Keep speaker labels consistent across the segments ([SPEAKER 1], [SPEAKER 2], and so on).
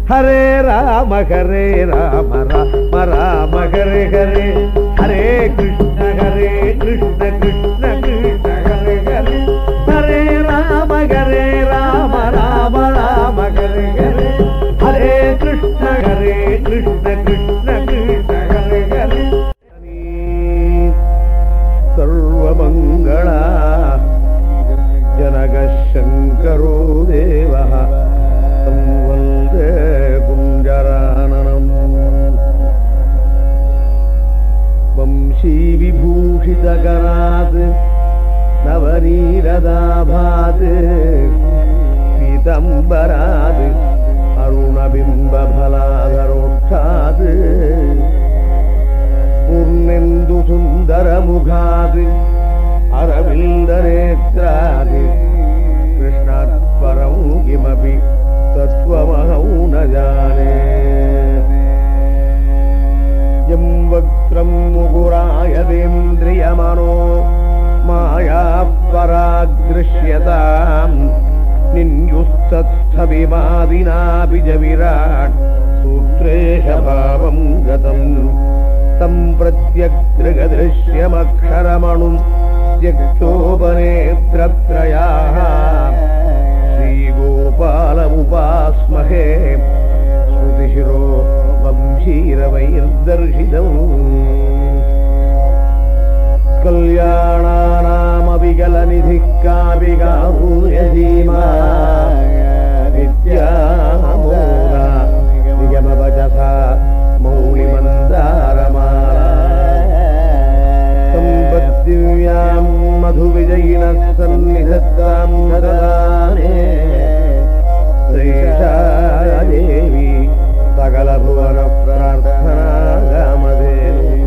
[SPEAKER 1] ஹரே ராம ஹரே ராம ராம ராம ஹரே ஹரே ஹரே கிருஷ்ண ஹரே கிருஷ்ண கிருஷ்ண கிருஷ்ண ஹரே ஹரே ஹரே ராம ஹரே ராம ராம ராம ஹரே ஹரே ஹரே கிருஷ்ண ஹரே கிருஷ்ண கிருஷ்ண கிருஷ்ண ஹரே ஹரே सर्वमङ्गला जनकः शङ्करो देवः तं वन्दे कुञ्जराननम् वंशीविभूषितकरात् नवनीरदाभात् पीतम्बरात् अरुणबिम्बफलाधरोक्षात् पूर्णेन्दु सुन्दरमुखात् अरविन्दनेत्रात् कृष्णात् परं किमपि तत्त्वमहौ न जाने यं वक्त्रं मुकुरायदेन्द्रियमनो मायाः परादृश्यताम् निन्युस्तत्स्थविमादिनापि च विराट् सूत्रेश भावं गतम् तं प्रत्यग्रगदृश्यमक्षरमणुं त्यक्तोपनेत्रत्रयाः श्रीगोपालमुपास्महे श्रुतिशिरो वंशीरवैर्दर्शितम् कल्याणानामविकलनिधिः कापि गाभूयसीमा विद्यामोगा निगमवचसा मौलिमन्दारमाला सम्पद्दिव्यां मधुविजयिनः सन्निधत्तां नदाने श्रेषा देवी सकलभुवनप्रार्थना कामधेनु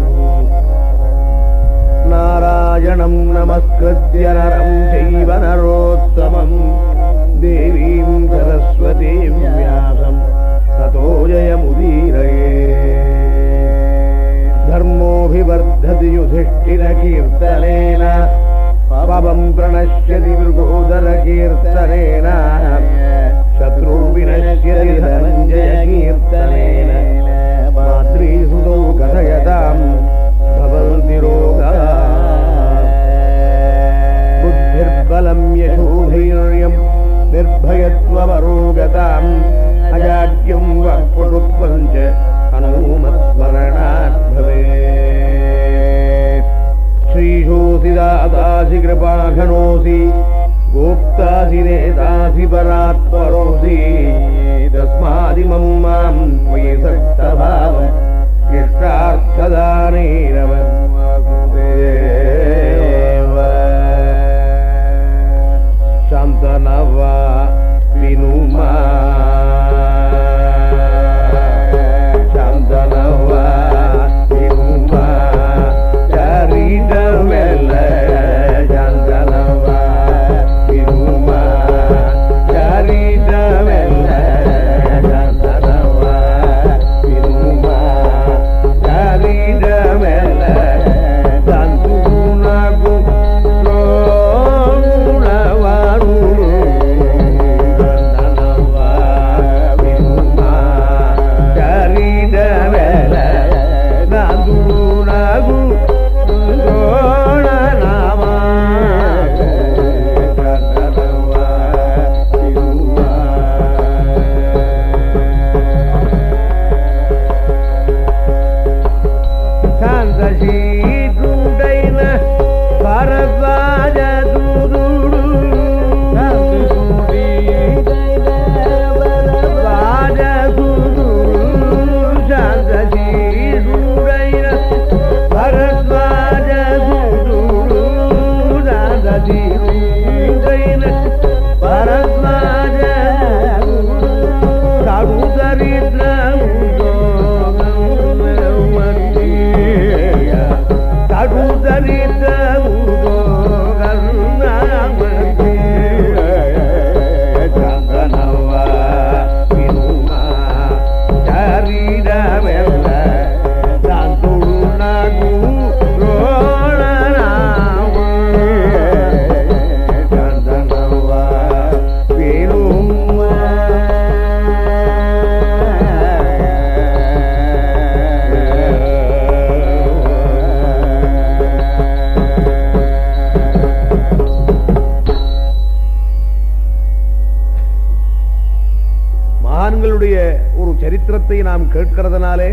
[SPEAKER 1] மகான்களுடைய ஒரு சரித்திரத்தை நாம் கேட்கிறதுனாலே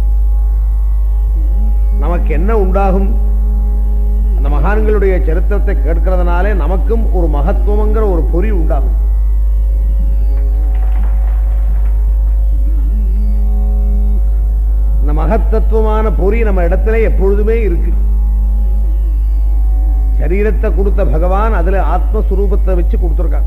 [SPEAKER 1] நமக்கு என்ன உண்டாகும் அந்த மகான்களுடைய சரித்திரத்தை கேட்கிறதுனாலே நமக்கும் ஒரு மகத்துவங்கிற ஒரு பொறி உண்டாகும் இந்த மகத்தத்துவமான பொறி நம்ம இடத்துல எப்பொழுதுமே இருக்கு சரீரத்தை கொடுத்த பகவான் அதுல ஆத்மஸ்வரூபத்தை வச்சு கொடுத்திருக்கான்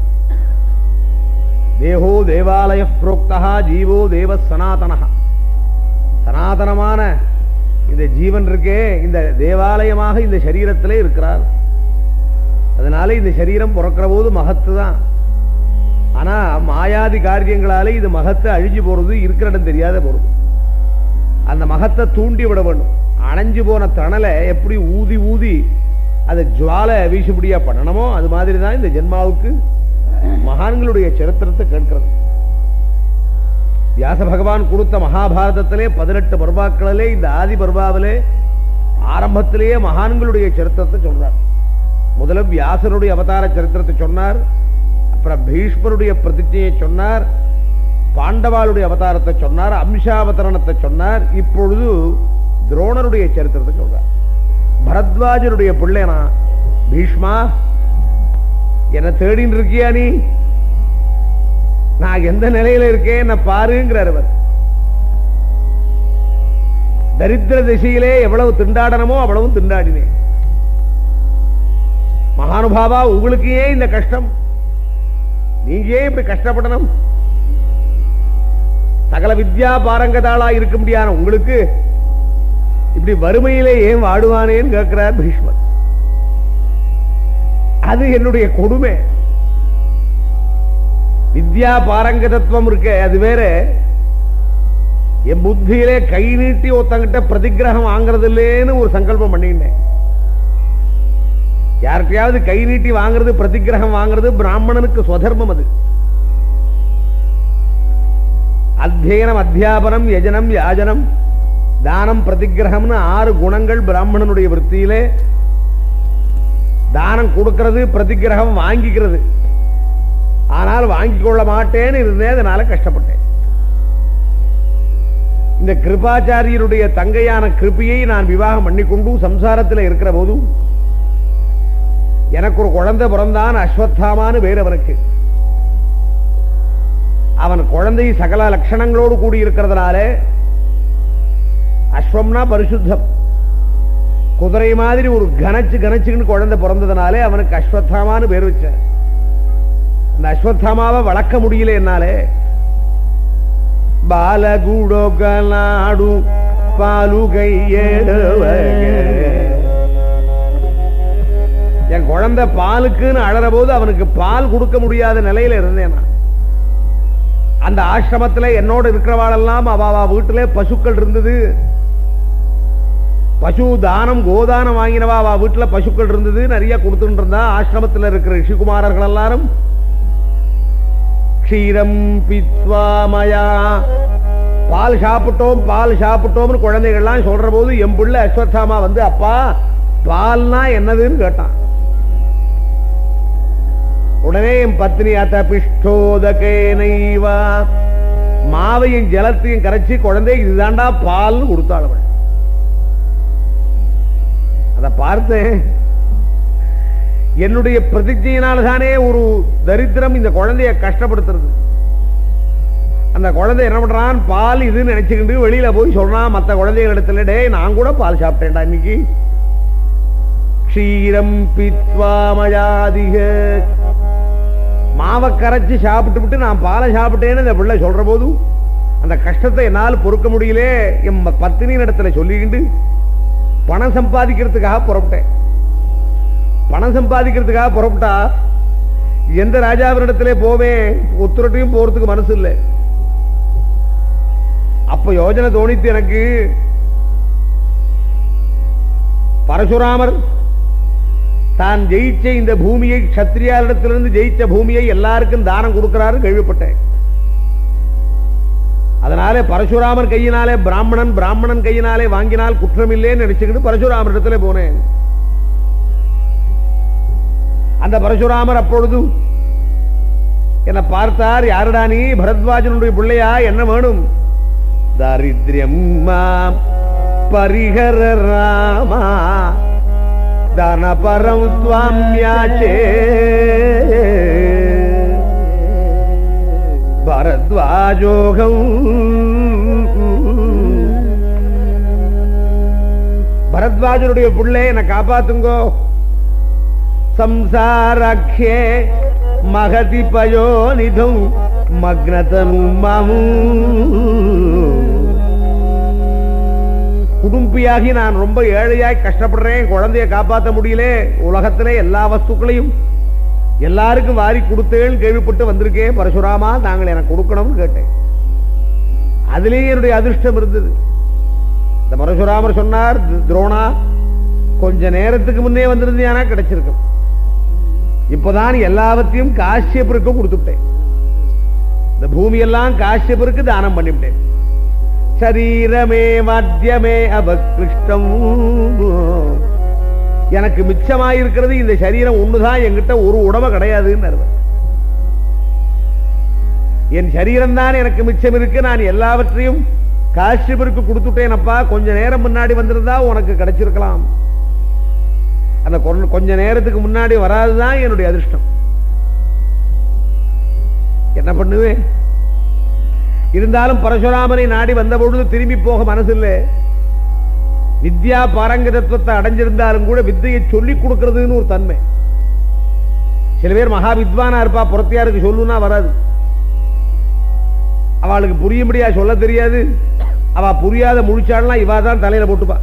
[SPEAKER 1] தேகோ தேவாலய புரோக்தா ஜீவோ தேவ சனாதனஹா சனாதனமான இந்த ஜீவன் இருக்கே இந்த தேவாலயமாக இந்த சரீரத்திலே இருக்கிறார் அதனால இந்த சரீரம் பிறக்கிற போது மகத்து தான் ஆனா மாயாதி காரியங்களாலே இது மகத்தை அழிஞ்சு போறது இருக்கிற இடம் தெரியாத போறது அந்த மகத்தை தூண்டி விட வேண்டும் அணைஞ்சு போன தணலை எப்படி ஊதி ஊதி அதை ஜுவாலை வீசுபடியா பண்ணணுமோ அது மாதிரி தான் இந்த ஜென்மாவுக்கு மகான்களுடைய சரித்திரத்தை கேட்கிறது வியாச பகவான் கொடுத்த மகாபாரதத்திலே பதினெட்டு பர்வாக்களிலே இந்த ஆதி பர்வாவிலே ஆரம்பத்திலேயே மகான்களுடைய சரித்திரத்தை சொல்றார் முதல்ல வியாசருடைய அவதார சரித்திரத்தை சொன்னார் அப்புறம் பீஷ்மருடைய பிரதிஜையை சொன்னார் பாண்டவாளுடைய அவதாரத்தை சொன்னார் அம்சாவதரணத்தை சொன்னார் இப்பொழுது துரோணருடைய சரித்திரத்தை சொல்றார் பரத்வாஜருடைய பிள்ளைனா பீஷ்மா என்ன தேடின்னு இருக்கியா நீ நான் எந்த நிலையில இருக்கேன் என்ன பாருங்கிறார் அவர் தரித்திர திசையிலே எவ்வளவு திண்டாடனமோ அவ்வளவு திண்டாடினேன் மகானுபாவா உங்களுக்கு ஏன் இந்த கஷ்டம் நீங்க ஏன் இப்படி கஷ்டப்படணும் சகல வித்யா பாரங்கதாளா இருக்க முடியாத உங்களுக்கு இப்படி வறுமையிலே ஏன் வாடுவானேன்னு கேட்கிறார் பீஷ்மர் அது என்னுடைய கொடுமை வித்யா பாரங்கதத்துவம் இருக்க அது வேற என் புத்தியிலே கை நீட்டி ஒருத்தங்கிட்ட பிரதிகிரகம் வாங்குறது இல்லேன்னு ஒரு சங்கல்பம் பண்ணிட்டேன் யார்கிட்டயாவது கை நீட்டி வாங்குறது பிரதிகிரகம் வாங்குறது பிராமணனுக்கு ஸ்வதர்மம் அது அத்தியனம் அத்தியாபனம் யஜனம் யாஜனம் தானம் பிரதிகிரகம்னு ஆறு குணங்கள் பிராமணனுடைய விற்த்தியிலே தானம் கொடுக்கிறது பிரதிகிரகம் வாங்கிக்கிறது ஆனால் வாங்கிக் கொள்ள மாட்டேன்னு இருந்தேன் அதனால கஷ்டப்பட்டேன் இந்த கிருபாச்சாரியருடைய தங்கையான கிருபியை நான் விவாகம் பண்ணிக்கொண்டு சம்சாரத்தில் இருக்கிற போது எனக்கு ஒரு குழந்தை பிறந்தான் அஸ்வத்தாமான்னு பேர் அவனுக்கு அவன் குழந்தை சகல லட்சணங்களோடு கூடி இருக்கிறதுனால அஸ்வம்னா பரிசுத்தம் குதிரை மாதிரி ஒரு கனச்சு கனச்சுன்னு குழந்தை பிறந்ததுனாலே அவனுக்கு அஸ்வத்தாமான்னு பேர் வச்சார் அந்த அஸ்வத்தாமாவை வளர்க்க முடியல என்னாலே ಬಾಲಗುಡೊಗಲಾಡು பாலுகையேடுவக என் குழந்தை பாலுக்குன்னு அழற போது அவனுக்கு பால் கொடுக்க முடியாத நிலையில இருந்தேன் நான். அந்த ஆசிரமத்துல என்னோட இருக்கிறவாளெல்லாம் அவ அவ வீட்டுல பசுக்கள் இருந்தது பசு தானம் கோதானம் வாங்கினவா அவ வீட்டுல பசுக்கள் இருந்தது நிறைய கொடுத்துட்டு இருந்தா ஆசிரமத்துல இருக்கிற ரிஷிகுமாரர்கள் எல்லாரும் க்ஷீரம் பித்வாமயா பால் சாப்பிட்டோம் பால் சாப்பிட்டோம்னு குழந்தைகள்லாம் சொல்ற போது என் பிள்ளை அஸ்வத்தாமா வந்து அப்பா பால்னா என்னதுன்னு கேட்டான் உடனே என் பத்னி அத்த பிஷ்டோதகேனைவா மாவையும் ஜலத்தையும் கரைச்சி குழந்தை இதுதான்டா பால்னு கொடுத்தாள் அவள் அதை பார்த்தேன் என்னுடைய பிரதிஜையினால் தானே ஒரு தரித்திரம் இந்த குழந்தைய கஷ்டப்படுத்துறது அந்த குழந்தை என்ன பண்றான் பால் இதுன்னு நினைச்சுக்கிட்டு வெளியில போய் சொல்றான் மத்த குழந்தைகள் இடத்துல டேய் நான் கூட பால் சாப்பிட்டேன்டா இன்னைக்கு க்ஷீரம் பித்வாமயாதிக மாவை கரைச்சு சாப்பிட்டு விட்டு நான் பாலை சாப்பிட்டேன்னு இந்த பிள்ளை சொல்ற போது அந்த கஷ்டத்தை என்னால் பொறுக்க முடியல என் பத்தினியின் இடத்துல சொல்லிக்கிட்டு பணம் சம்பாதிக்கிறதுக்காக புறப்பட்டேன் பணம் சம்பாதிக்கிறதுக்காக புறப்பட்டா எந்த ராஜாவினிடத்திலே போவேன் ஒத்துரட்டையும் போறதுக்கு மனசு இல்லை அப்ப யோஜனை தோணித்து எனக்கு பரசுராமர் தான் ஜெயிச்ச இந்த பூமியை கத்திரியாரிடத்திலிருந்து ஜெயிச்ச பூமியை எல்லாருக்கும் தானம் கொடுக்கிறாரு கேள்விப்பட்டேன் அதனாலே பரசுராமர் கையினாலே பிராமணன் பிராமணன் கையினாலே வாங்கினால் குற்றம் இல்லைன்னு நினைச்சுக்கிட்டு பரசுராமர் இடத்துல போனேன் அந்த பரசுராமர் அப்பொழுது என்ன பார்த்தார் யாருடா நீ பரத்வாஜனுடைய பிள்ளையா என்ன வேணும் தாரித்யம் மாம் பரிஹர ராமா தனபரம் துவாம்யாச்சே பரத்வாஜோகம் பரத்வாஜனுடைய பிள்ளை என்னை காப்பாத்துங்கோ சம்சாராக்கியே மகதி பயோநிதம் மக்னதனும் குடும்பியாகி நான் ரொம்ப ஏழையாய் கஷ்டப்படுறேன் குழந்தைய காப்பாத்த முடியல உலகத்திலே எல்லா வஸ்துக்களையும் எல்லாருக்கும் வாரி கொடுத்தேன்னு கேள்விப்பட்டு வந்திருக்கேன் பரசுராமா நாங்கள் எனக்கு கொடுக்கணும்னு கேட்டேன் அதுலேயே என்னுடைய அதிர்ஷ்டம் இருந்தது இந்த பரசுராமர் சொன்னார் துரோணா கொஞ்ச நேரத்துக்கு முன்னே வந்திருந்தேனா கிடைச்சிருக்கும் இப்பதான் எல்லாவற்றையும் காஷ்யப்பருக்கு கொடுத்துட்டேன் இந்த பூமியெல்லாம் காஷ்யப்பருக்கு தானம் பண்ணிவிட்டேன் சரீரமே மத்தியமே அபகிருஷ்டம் எனக்கு மிச்சமாயிருக்கிறது இந்த சரீரம் ஒண்ணுதான் என்கிட்ட ஒரு உடமை கிடையாதுன்னு அர்த்தம். என் சரீரம் தான் எனக்கு மிச்சம் இருக்கு நான் எல்லாவற்றையும் காஷ்யபருக்கு கொடுத்துட்டேன் அப்பா கொஞ்ச நேரம் முன்னாடி வந்திருந்தா உனக்கு கிடைச்சிருக்கலாம் அந்த கொ- கொஞ்ச நேரத்துக்கு முன்னாடி வராதுதான் என்னுடைய அதிர்ஷ்டம் என்ன பண்ணுவேன் இருந்தாலும் பரசுராமனை நாடி வந்த பொழுது திரும்பி போக மனசில்லை வித்யா பாரங்கதத்துவத்தை அடைஞ்சிருந்தாலும் கூட வித்தையை சொல்லிக் கொடுக்கிறதுன்னு ஒரு தன்மை சில பேர் மகா வித்வானா இருப்பா புறத்தியாருக்கு சொல்லுனா வராது அவளுக்கு புரியும்படியா சொல்ல தெரியாது அவ புரியாத முழிச்சாள்னா இவா தான் தலையில போட்டுப்பா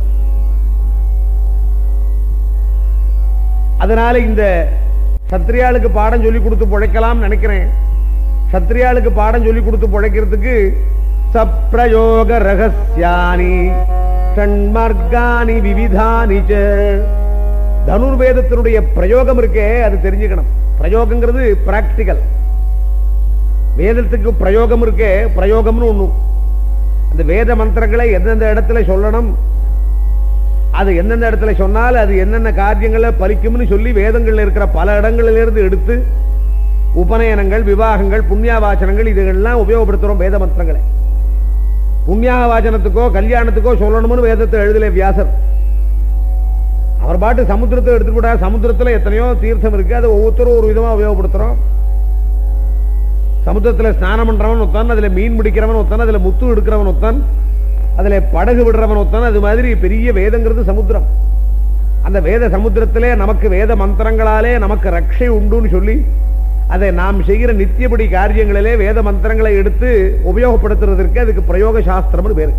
[SPEAKER 1] அதனால இந்த சத்திரியாளுக்கு பாடம் சொல்லி கொடுத்து பிழைக்கலாம் நினைக்கிறேன் சத்திரியாளுக்கு பாடம் சொல்லி கொடுத்து பிழைக்கிறதுக்கு சப்ரயோக ரகசியானி ஷண்மார்கானி விவிதானி ச. தனுர்வேதத்தினுடைய பிரயோகம் இருக்கே அது தெரிஞ்சுக்கணும் பிரயோகங்கிறது பிராக்டிக்கல் வேதத்துக்கு பிரயோகம் இருக்கே பிரயோகம்னு ஒண்ணு அந்த வேத மந்திரங்களை எந்தெந்த இடத்துல சொல்லணும் அது எந்தெந்த இடத்துல சொன்னால் அது என்னென்ன காரியங்களை பலிக்கும்னு சொல்லி வேதங்கள்ல இருக்கிற பல இடங்களிலிருந்து எடுத்து உபநயனங்கள் விவாகங்கள் புண்ணியாவாச்சனங்கள் இதுகள்லாம் உபயோகப்படுத்துறோம் வேத மந்திரங்களை புண்ணியாவாச்சனத்துக்கோ கல்யாணத்துக்கோ சொல்லணும்னு வேதத்தை எழுதல வியாசர் அவர் பாட்டு சமுத்திரத்தை எடுத்துக்கூட சமுத்திரத்துல எத்தனையோ தீர்த்தம் இருக்கு அதை ஒவ்வொருத்தரும் ஒரு விதமா உபயோகப்படுத்துறோம் சமுத்திரத்துல ஸ்நானம் பண்றவன் ஒருத்தன் அதுல மீன் பிடிக்கிறவன் ஒருத்தன் அதுல முத்து எடுக்கிறவன் ஒருத்தன் அதுல படகு விடுறவன் ஒருத்தன் அது மாதிரி பெரிய வேதங்கிறது சமுத்திரம் அந்த வேத சமுத்திரத்திலே நமக்கு வேத மந்திரங்களாலே நமக்கு ரட்சை உண்டுன்னு சொல்லி அதை நாம் செய்கிற நித்தியபடி காரியங்களிலே வேத மந்திரங்களை எடுத்து உபயோகப்படுத்துறதற்கு அதுக்கு பிரயோக சாஸ்திரம்னு பேரு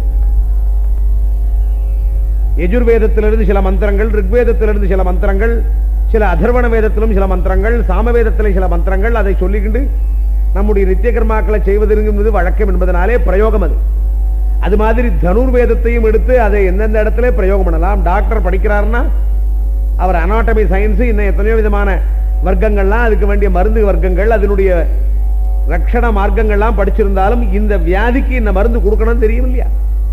[SPEAKER 1] யஜுர்வேதத்திலிருந்து சில மந்திரங்கள் ரிக்வேதத்திலிருந்து சில மந்திரங்கள் சில அதர்வண வேதத்திலும் சில மந்திரங்கள் சாமவேதத்திலே சில மந்திரங்கள் அதை சொல்லிக்கிண்டு நம்முடைய நித்திய கர்மாக்களை செய்வதென்பது வழக்கம் என்பதனாலே பிரயோகம் அது அது மாதிரி தனுர்வேதத்தையும் எடுத்து அதை எந்தெந்த இடத்துல பிரயோகம் பண்ணலாம் டாக்டர் படிக்கிறாருன்னா அவர் அனாட்டமி சயின்ஸ் இன்னும் எத்தனையோ விதமான வர்க்கங்கள்லாம் அதுக்கு வேண்டிய மருந்து வர்க்கங்கள் அதனுடைய ரக்ஷண மார்க்கங்கள்லாம் படிச்சிருந்தாலும் இந்த வியாதிக்கு இந்த மருந்து கொடுக்கணும் தெரியும் இல்லையா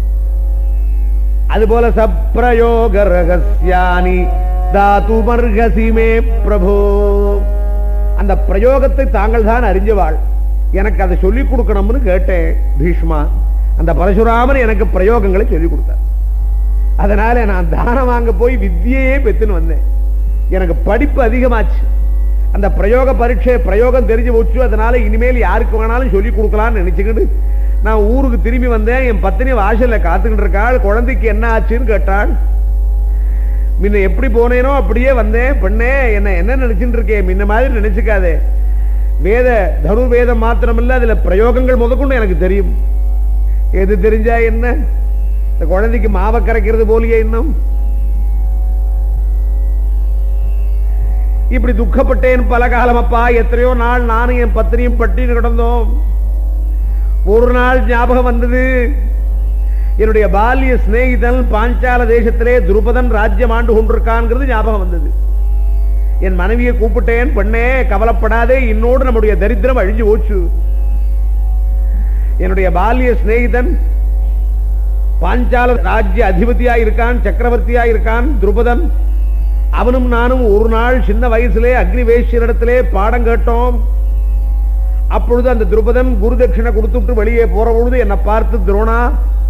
[SPEAKER 1] அதுபோல சப்ரயோக ரகசியானி தாத்து மர்கசிமே பிரபோ அந்த பிரயோகத்தை தாங்கள் தான் அறிஞ்சவாள் எனக்கு அதை சொல்லிக் கொடுக்கணும்னு கேட்டேன் பீஷ்மா அந்த பரசுராமன் எனக்கு பிரயோகங்களை சொல்லிக் கொடுத்தார் அதனால நான் தானம் வாங்க போய் வித்தியையே பெத்துன்னு வந்தேன் எனக்கு படிப்பு அதிகமாச்சு அந்த பிரயோக பரீட்சை பிரயோகம் தெரிஞ்சு போச்சு அதனால இனிமேல் யாருக்கு வேணாலும் சொல்லி கொடுக்கலாம்னு நினைச்சுக்கிட்டு நான் ஊருக்கு திரும்பி வந்தேன் என் பத்தினி வாசல்ல காத்துக்கிட்டு இருக்காள் குழந்தைக்கு என்ன ஆச்சுன்னு கேட்டாள் முன்ன எப்படி போனேனோ அப்படியே வந்தேன் பெண்ணே என்ன என்ன நினைச்சுட்டு இருக்கேன் முன்ன மாதிரி நினைச்சுக்காதே வேத தனுர்வேதம் மாத்திரமில்ல அதுல பிரயோகங்கள் முதற்கொண்டு எனக்கு தெரியும் எது தெரிஞ்சா என்ன இந்த குழந்தைக்கு மாவை கரைக்கிறது போலியே இன்னும் இப்படி துக்கப்பட்டேன் பல காலம் அப்பா எத்தனையோ நாள் நானும் என் பத்தினியும் பட்டினி கிடந்தோம் ஒரு நாள் ஞாபகம் வந்தது என்னுடைய பால்ய சிநேகிதன் பாஞ்சால தேசத்திலே துருபதன் ராஜ்யம் ஆண்டு கொண்டிருக்கான்ங்கிறது ஞாபகம் வந்தது என் மனைவியை கூப்பிட்டேன் பெண்ணே கவலைப்படாதே இன்னோடு நம்முடைய தரித்திரம் அழிஞ்சு போச்சு என்னுடைய பால்ய சிநேகிதன் பாஞ்சால ராஜ்ய அதிபதியா இருக்கான் சக்கரவர்த்தியா இருக்கான் துருபதன் அவனும் நானும் ஒரு நாள் சின்ன வயசுலே அக்னிவேஷரிடத்திலே பாடம் கேட்டோம் அப்பொழுது அந்த துருபதன் குரு தட்சிணை கொடுத்துட்டு வெளியே போற பொழுது என்னை பார்த்து துரோணா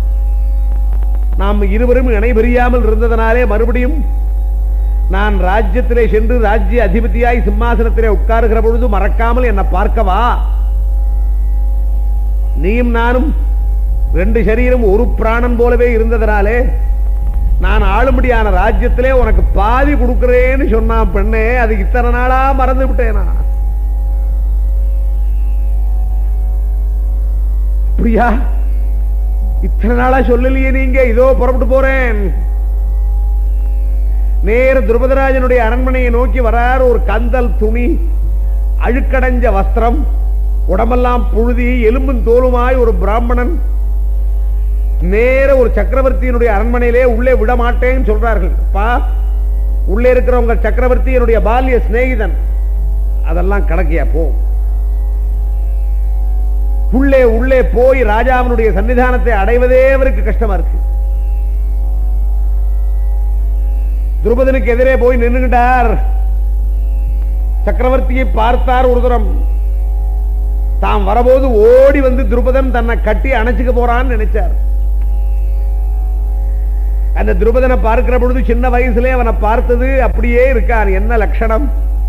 [SPEAKER 1] நாம் இருவரும் இணைபிரியாமல் இருந்ததனாலே மறுபடியும் நான் ராஜ்யத்திலே சென்று ராஜ்ய அதிபதியாய் சிம்மாசனத்திலே உட்காருகிற பொழுது மறக்காமல் என்னை பார்க்கவா நீயும் நானும் ரெண்டு சரீரம் ஒரு பிராணன் போலவே இருந்ததனாலே நான் ஆளும்படியான ராஜ்யத்திலே உனக்கு பாதி கொடுக்கிறேன்னு சொன்னான் பெண்ணே அது இத்தனை நாளா மறந்து விட்டேனா அப்படியா இத்தனை நாளா சொல்லலையே நீங்க இதோ புறப்பட்டு போறேன் நேர துருபதராஜனுடைய அரண்மனையை நோக்கி வரார் ஒரு கந்தல் துணி அழுக்கடைஞ்ச வஸ்திரம் உடம்பெல்லாம் புழுதி எலும்பும் தோலுமாய் ஒரு பிராமணன் நேர ஒரு சக்கரவர்த்தியினுடைய அரண்மனையிலே உள்ளே விட மாட்டேன்னு சொல்றார்கள் பா உள்ளே இருக்கிறவங்க சக்கரவர்த்தி என்னுடைய பால்ய சிநேகிதன் அதெல்லாம் கணக்கியா போ உள்ளே உள்ளே போய் ராஜாவினுடைய சன்னிதானத்தை அடைவதே அவருக்கு கஷ்டமா இருக்கு துருபதனுக்கு எதிரே போய் நின்றுகிட்டார் சக்கரவர்த்தியை பார்த்தார் ஒரு தரம் தாம் வரபோது ஓடி வந்து துருபதன் தன்னை கட்டி அணைச்சுக்க போறான்னு நினைச்சார் அந்த துருபதனை பார்க்கிற பொழுது சின்ன வயசுலே அவனை பார்த்தது அப்படியே இருக்கான் என்ன லட்சணம்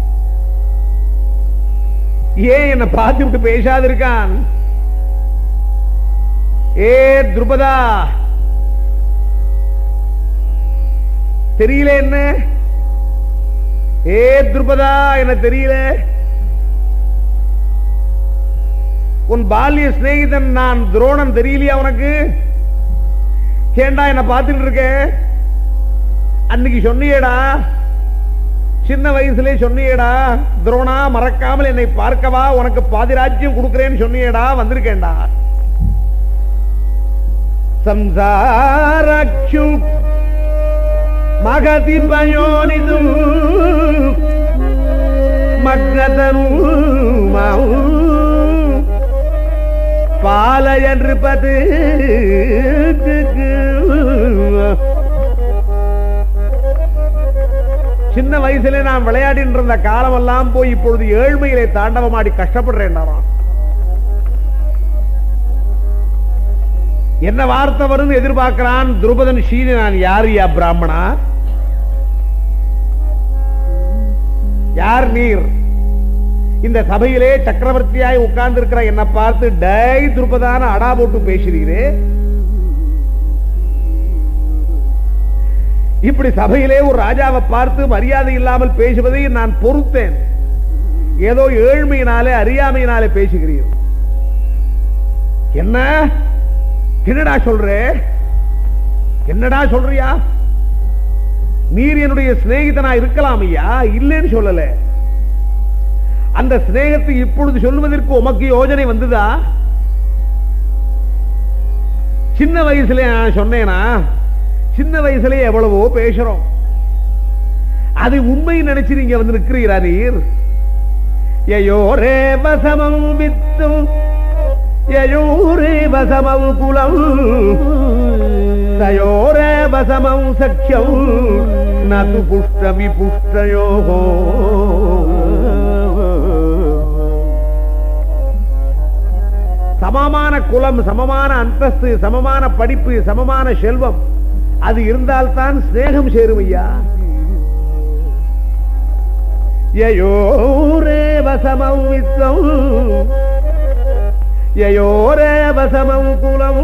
[SPEAKER 1] ஏன் என்னை பார்த்து விட்டு பேசாது இருக்கான் ஏ துருபதா தெரியல என்ன ஏ துருபதா என்ன தெரியல உன் பால்ய சிநேகிதன் நான் துரோணன் தெரியலையா உனக்கு ஏண்டா என்ன பார்த்துட்டு இருக்க அன்னைக்கு சொன்னியேடா சின்ன வயசுலே சொன்னியேடா துரோணா மறக்காமல் என்னை பார்க்கவா உனக்கு பாதிராஜ்யம் கொடுக்கிறேன்னு சொன்னியேடா வந்திருக்கேன்டா ಸಂಸಾರಕ್ಷು ಮಗತಿ ಪಯೋನಿದು ಮಗ್ನತನು ಮಾವು பாலய நிருபது சின்ன வயசுல நான் விளையாடிட்டு இருந்த காலம் எல்லாம் போய் இப்பொழுது ஏழ்மையிலே தாண்டவமாடி கஷ்டப்படுறேன் என்ன வார்த்தை வரும் எதிர்பார்க்கிறான் துருபதன் ஷீனி நான் யாரு யா பிராமணா யார் நீர் இந்த சபையிலே சக்கரவர்த்தியாய் உட்கார்ந்து இருக்கிற என்ன பார்த்து டை துருபதான அடா போட்டு பேசுறீரே இப்படி சபையிலே ஒரு ராஜாவை பார்த்து மரியாதை இல்லாமல் பேசுவதை நான் பொறுத்தேன் ஏதோ ஏழ்மையினாலே அறியாமையினாலே பேசுகிறீர் என்ன என்னடா சொல்ற என்னடா சொல்றியா நீர் என்னுடைய சிநேகிதனா இருக்கலாம் ஐயா இல்லைன்னு சொல்லல அந்த சிநேகத்தை இப்பொழுது சொல்லுவதற்கு உமக்கு யோஜனை வந்ததா சின்ன வயசுல நான் சொன்னேனா சின்ன வயசுல எவ்வளவோ பேசுறோம் அது உண்மை நினைச்சு நீங்க வந்து நிற்கிறீரா நீர் யயோரே வசமம் வித்தும் யயோரே வசமம் குலம் தயோரே வசமம் சக்கியம் நது புஷ்ட விபுஷ்டயோகோ சமமான குலம் சமமான அந்தஸ்து சமமான படிப்பு சமமான செல்வம் அது இருந்தால்தான் சிநேகம் சேரும் ஐயா யயோரே வசமம் வித்தம் யயோரே வசமம் குலம்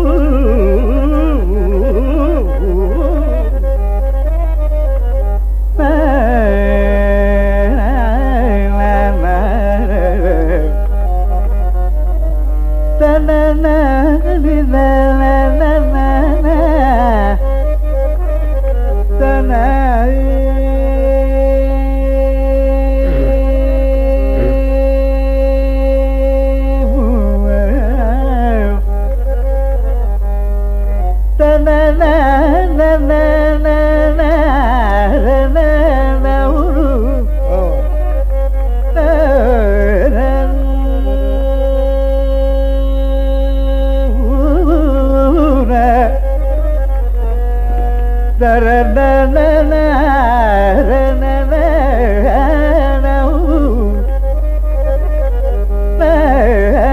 [SPEAKER 2] தர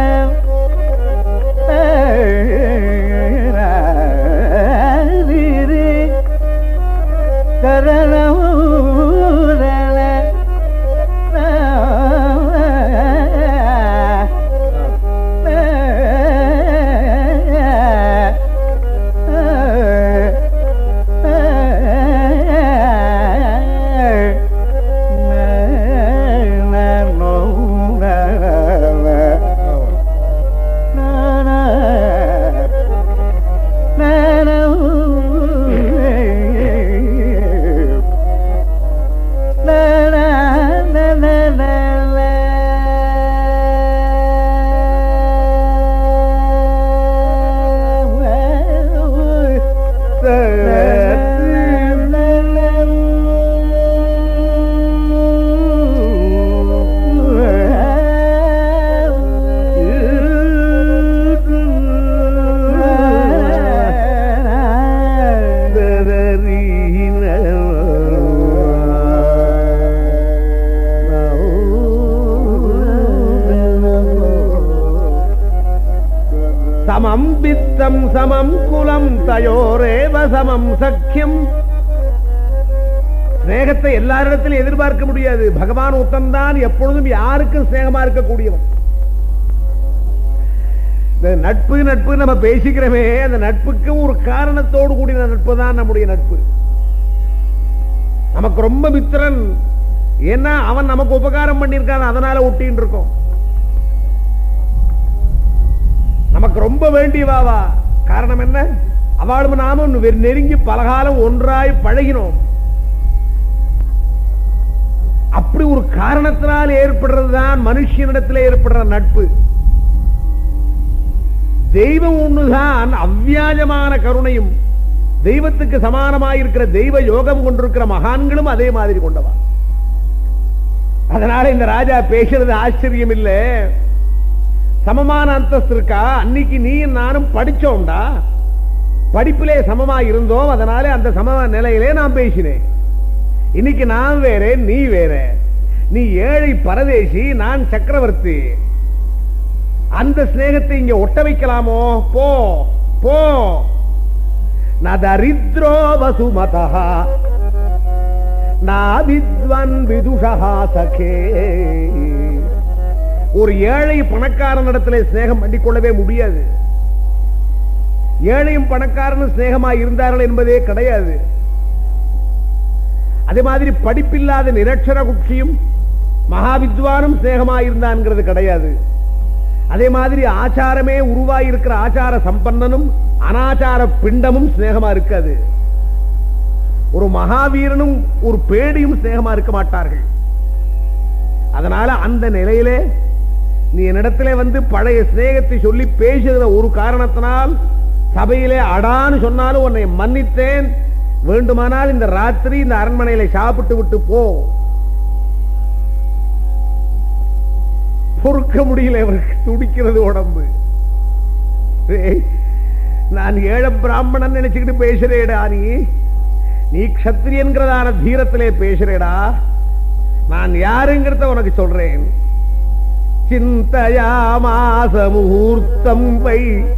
[SPEAKER 1] வித்தம் சமம் குலம் தயோரேவ சமம் சக்கியம் சிநேகத்தை எல்லாரிடத்திலும் எதிர்பார்க்க முடியாது பகவான் ஒத்தன்தான் எப்பொழுதும் யாருக்கும் சிநேகமா இருக்கக்கூடியவன் இந்த நட்பு நட்பு நம்ம பேசிக்கிறோமே அந்த நட்புக்கும் ஒரு காரணத்தோடு கூடிய நட்பு தான் நம்முடைய நட்பு நமக்கு ரொம்ப மித்திரன் ஏன்னா அவன் நமக்கு உபகாரம் பண்ணியிருக்கான் அதனால ஒட்டின்னு இருக்கோம் நமக்கு ரொம்ப வேண்டியவாவா காரணம் என்ன அவளும் நாமும் வெ- நெருங்கி பலகாலம் ஒன்றாய் பழகினோம் அப்படி ஒரு காரணத்தினால் ஏற்படுறதுதான் மனுஷனிடத்தில் ஏற்படுற நட்பு தெய்வம் ஒண்ணுதான் அவ்வியாஜமான கருணையும் தெய்வத்துக்கு சமானமாயிருக்கிற தெய்வ யோகம் கொண்டிருக்கிற மகான்களும் அதே மாதிரி கொண்டவா அதனால இந்த ராஜா பேசுறது ஆச்சரியம் இல்ல சமமான அந்தஸ்து இருக்கா அன்னைக்கு நீ நானும் படிச்சோம்டா படிப்பிலே சமமா இருந்தோம் அதனால அந்த சம நிலையிலே நான் பேசினேன் இன்னைக்கு நான் வேற நீ வேற நீ ஏழை பரதேசி நான் சக்கரவர்த்தி அந்த சிநேகத்தை இங்க ஒட்ட வைக்கலாமோ போ போ நதரித்ரோ வசுமதா நாவித்வன் விதுஷா சகே ஒரு ஏழை பணக்காரன் இடத்துல சிநேகம் பண்ணிக்கொள்ளவே முடியாது ஏழையும் பணக்காரனும் சிநேகமா இருந்தார்கள் என்பதே கிடையாது அதே மாதிரி படிப்பில்லாத நிரட்சர குட்சியும் மகாவித்வானும் சிநேகமா இருந்தான்ங்கிறது கிடையாது அதே மாதிரி ஆச்சாரமே உருவாயிருக்கிற ஆச்சார சம்பன்னனும் அனாச்சார பிண்டமும் சிநேகமா இருக்காது ஒரு மகாவீரனும் ஒரு பேடியும் சிநேகமா இருக்க மாட்டார்கள் அதனால அந்த நிலையிலே நீ என்னிடத்திலே வந்து பழைய சிநேகத்தை சொல்லி பேசுகிற ஒரு காரணத்தினால் சபையிலே அடான்னு சொன்னாலும் உன்னை மன்னித்தேன் வேண்டுமானால் இந்த ராத்திரி இந்த அரண்மனையில சாப்பிட்டு விட்டு போ பொறுக்க முடியல இவருக்கு துடிக்கிறது உடம்பு ஏய், நான் ஏழ பிராமணன் நினைச்சுக்கிட்டு பேசுறேடா நீ நீ க்ஷத்திரியன்கிறதான தீரத்திலே பேசுறேடா நான் யாருங்கிறத உனக்கு சொல்றேன் சிந்தயாமாச முகூர்த்தம் வை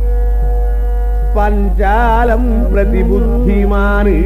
[SPEAKER 1] பஞ்சாலம் பிரதிபுத்திமானு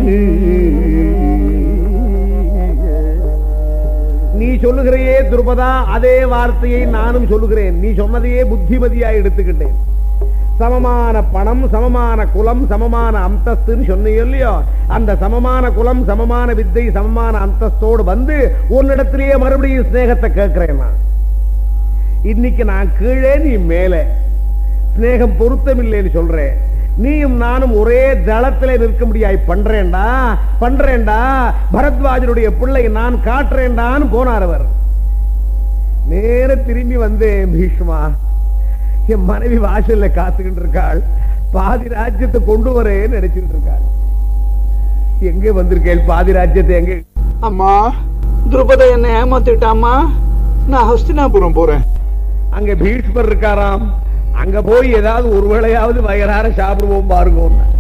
[SPEAKER 1] நீ சொல்லுகிறையே துருபதா அதே வார்த்தையை நானும் சொல்லுகிறேன் நீ சொன்னதையே புத்திமதியா எடுத்துக்கிட்டேன் சமமான பணம் சமமான குலம் சமமான அந்தஸ்துன்னு சொன்னீங்க இல்லையோ அந்த சமமான குலம் சமமான வித்தை சமமான அந்தஸ்தோடு வந்து உன்னிடத்திலேயே மறுபடியும் சிநேகத்தை கேட்கிறேன் நான் இன்னைக்கு நான் கீழே நீ மேலே சிநேகம் பொருத்தமில்லைன்னு சொல்றேன் நீயும் நானும் ஒரே தளத்திலே நிற்க முடியாய் பண்றேன்டா பண்றேன்டா பரத்வாஜனுடைய பிள்ளை நான் காட்டுறேன்டான்னு போனார் அவர் நேர திரும்பி வந்தேன் பீஷ்மா என் மனைவி வாசல்ல காத்துக்கிட்டு இருக்காள் பாதி ராஜ்யத்தை கொண்டு வரேன்னு நினைச்சுட்டு இருக்காள் எங்க வந்திருக்கேன் பாதி ராஜ்யத்தை எங்க
[SPEAKER 2] அம்மா துருபத என்ன ஏமாத்திட்டாமா நான் ஹஸ்தினாபுரம் போறேன்
[SPEAKER 1] அங்க பீஷ்மர் இருக்காராம் அங்க போய் ஏதாவது ஒரு வேளையாவது வயறார சாப்பிடுவோம் பாருங்க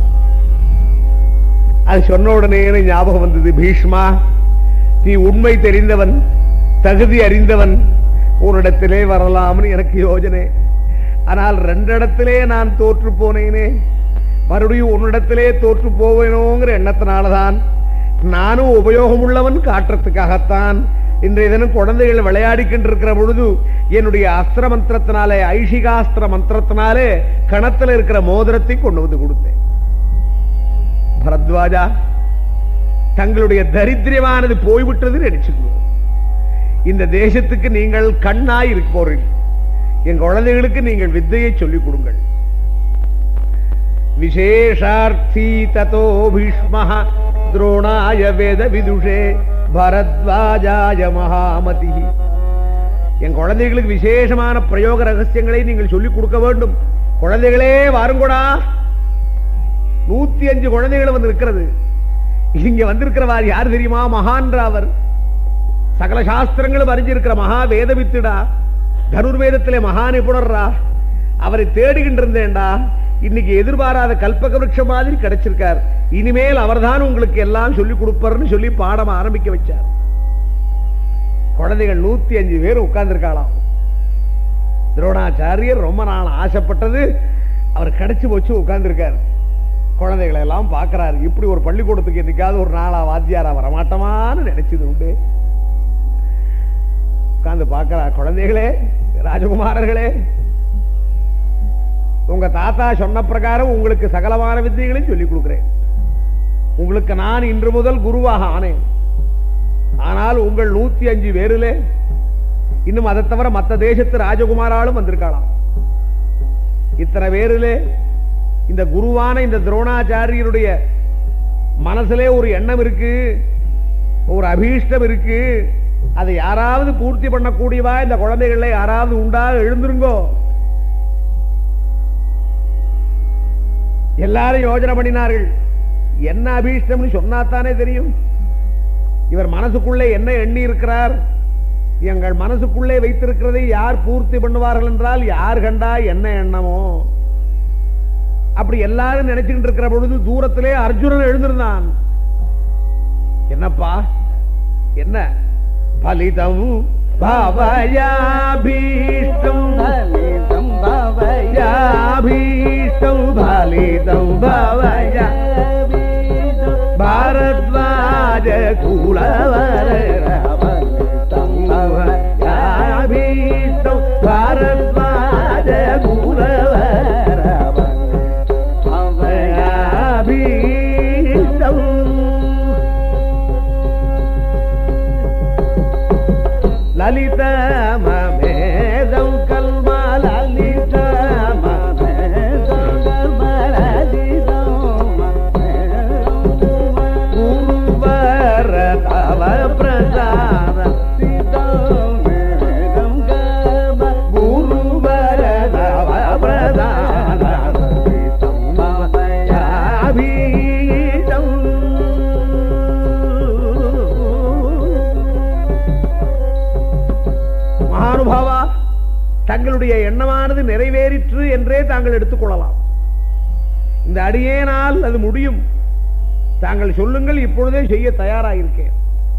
[SPEAKER 1] அது சொன்ன உடனே எனக்கு ஞாபகம் வந்தது பீஷ்மா நீ உண்மை தெரிந்தவன் தகுதி அறிந்தவன் உன்னிடத்திலே வரலாம்னு எனக்கு யோஜனை ஆனால் ரெண்டிடத்திலே நான் தோற்று போனேனே மறுபடியும் உன்னிடத்திலே தோற்று போவேனோங்கிற எண்ணத்தினாலதான் நானும் உபயோகம் உள்ளவன் காட்டுறதுக்காகத்தான் இன்றைய தினம் குழந்தைகள் விளையாடிக்கிட்டு இருக்கிற பொழுது என்னுடைய அஸ்திர மந்திரத்தினாலே ஐஷிகாஸ்திர மந்திரத்தினாலே கணத்துல இருக்கிற மோதிரத்தை கொண்டு வந்து கொடுத்தேன் பரத்வாஜா தங்களுடைய தரித்திரமானது போய்விட்டது நினைச்சுக்கோ இந்த தேசத்துக்கு நீங்கள் கண்ணாய் இருப்போர்கள் என் குழந்தைகளுக்கு நீங்கள் வித்தையை சொல்லிக் கொடுங்கள் விசேஷார்த்தி ததோ பீஷ்ம துரோணாய வேத விதுஷே பரத்வாஜாய மகாமதி என் குழந்தைகளுக்கு விசேஷமான பிரயோக ரகசியங்களை நீங்கள் சொல்லிக் கொடுக்க வேண்டும் குழந்தைகளே வாருங்கோடா நூத்தி அஞ்சு குழந்தைகள் வந்து இருக்கிறது இங்க வந்திருக்கிறவார் யார் தெரியுமா மகான்ற அவர் சகல சாஸ்திரங்களும் அறிஞ்சிருக்கிற மகா வேதவித்துடா தனுர்வேதத்திலே மகா நிபுணர்ரா அவரை தேடுகின்ற இருந்தேன்டா இன்னைக்கு எதிர்பாராத கல்பக விருட்சம் மாதிரி கிடைச்சிருக்கார் இனிமேல் அவர்தான் உங்களுக்கு எல்லாம் சொல்லி கொடுப்பார்னு சொல்லி பாடம் ஆரம்பிக்க வச்சார் குழந்தைகள் நூத்தி அஞ்சு பேர் உட்கார்ந்துருக்காளாம் துரோணாச்சாரியர் ரொம்ப நாள் ஆசைப்பட்டது அவர் கிடைச்சு வச்சு உட்கார்ந்துருக்காரு குழந்தைகளை எல்லாம் பார்க்கறாரு இப்படி ஒரு பள்ளிக்கூடத்துக்கு என்னைக்காவது ஒரு நாளா வாத்தியாரா வரமாட்டோமான்னு நினைச்சது உண்டு உட்கார்ந்து பார்க்கறார் குழந்தைகளே ராஜகுமாரர்களே உங்க தாத்தா சொன்ன பிரகாரம் உங்களுக்கு சகலமான வித்தைகளையும் சொல்லிக் கொடுக்கிறேன் உங்களுக்கு நான் இன்று முதல் குருவாக ஆனேன் ஆனால் உங்கள் நூத்தி அஞ்சு பேரிலே இன்னும் அதை தவிர மத்த தேசத்து ராஜகுமாராலும் வந்திருக்கலாம் இத்தனை பேரிலே இந்த குருவான இந்த துரோணாச்சாரியருடைய மனசுலே ஒரு எண்ணம் இருக்கு ஒரு அபீஷ்டம் இருக்கு அதை யாராவது பூர்த்தி பண்ணக்கூடியவா இந்த குழந்தைகளை யாராவது உண்டா எழுந்திருங்கோ எல்லாரும் யோஜனை பண்ணினார்கள் என்ன அபீஷ்டம்னு சொன்னாத்தானே தெரியும் இவர் மனசுக்குள்ளே என்ன எண்ணி இருக்கிறார் எங்கள் மனசுக்குள்ளே வைத்திருக்கிறதை யார் பூர்த்தி பண்ணுவார்கள் என்றால் யார் கண்டா என்ன எண்ணமோ அப்படி எல்லாரும் நினைச்சுக்கிட்டு இருக்கிற பொழுது தூரத்திலே அர்ஜுனன் எழுந்திருந்தான் என்னப்பா என்ன பலிதம் பவயாபீஷ்டம்
[SPEAKER 2] பலிதம் பவயா
[SPEAKER 1] யாபீஷ்டம் பலிதம் பவயா பாரத்வாஜ குலவர யாபீஷ்டம் பாரத்வாஜ குலவர பவயாபீஷ்டம் லலித மமேதம் கல்மா லலித மமேதம் கல்மா குருவர தவ பிரசாத குருவர தவ பிரசாத மகானுபாவா தங்களுடைய எண்ணமானது நிறைவேறிற்று என்றே தாங்கள் எடுத்துக்கொள்ளலாம் இந்த அடியேனால் அது முடியும் தாங்கள் சொல்லுங்கள் இப்பொழுதே செய்ய தயாராயிருக்கேன்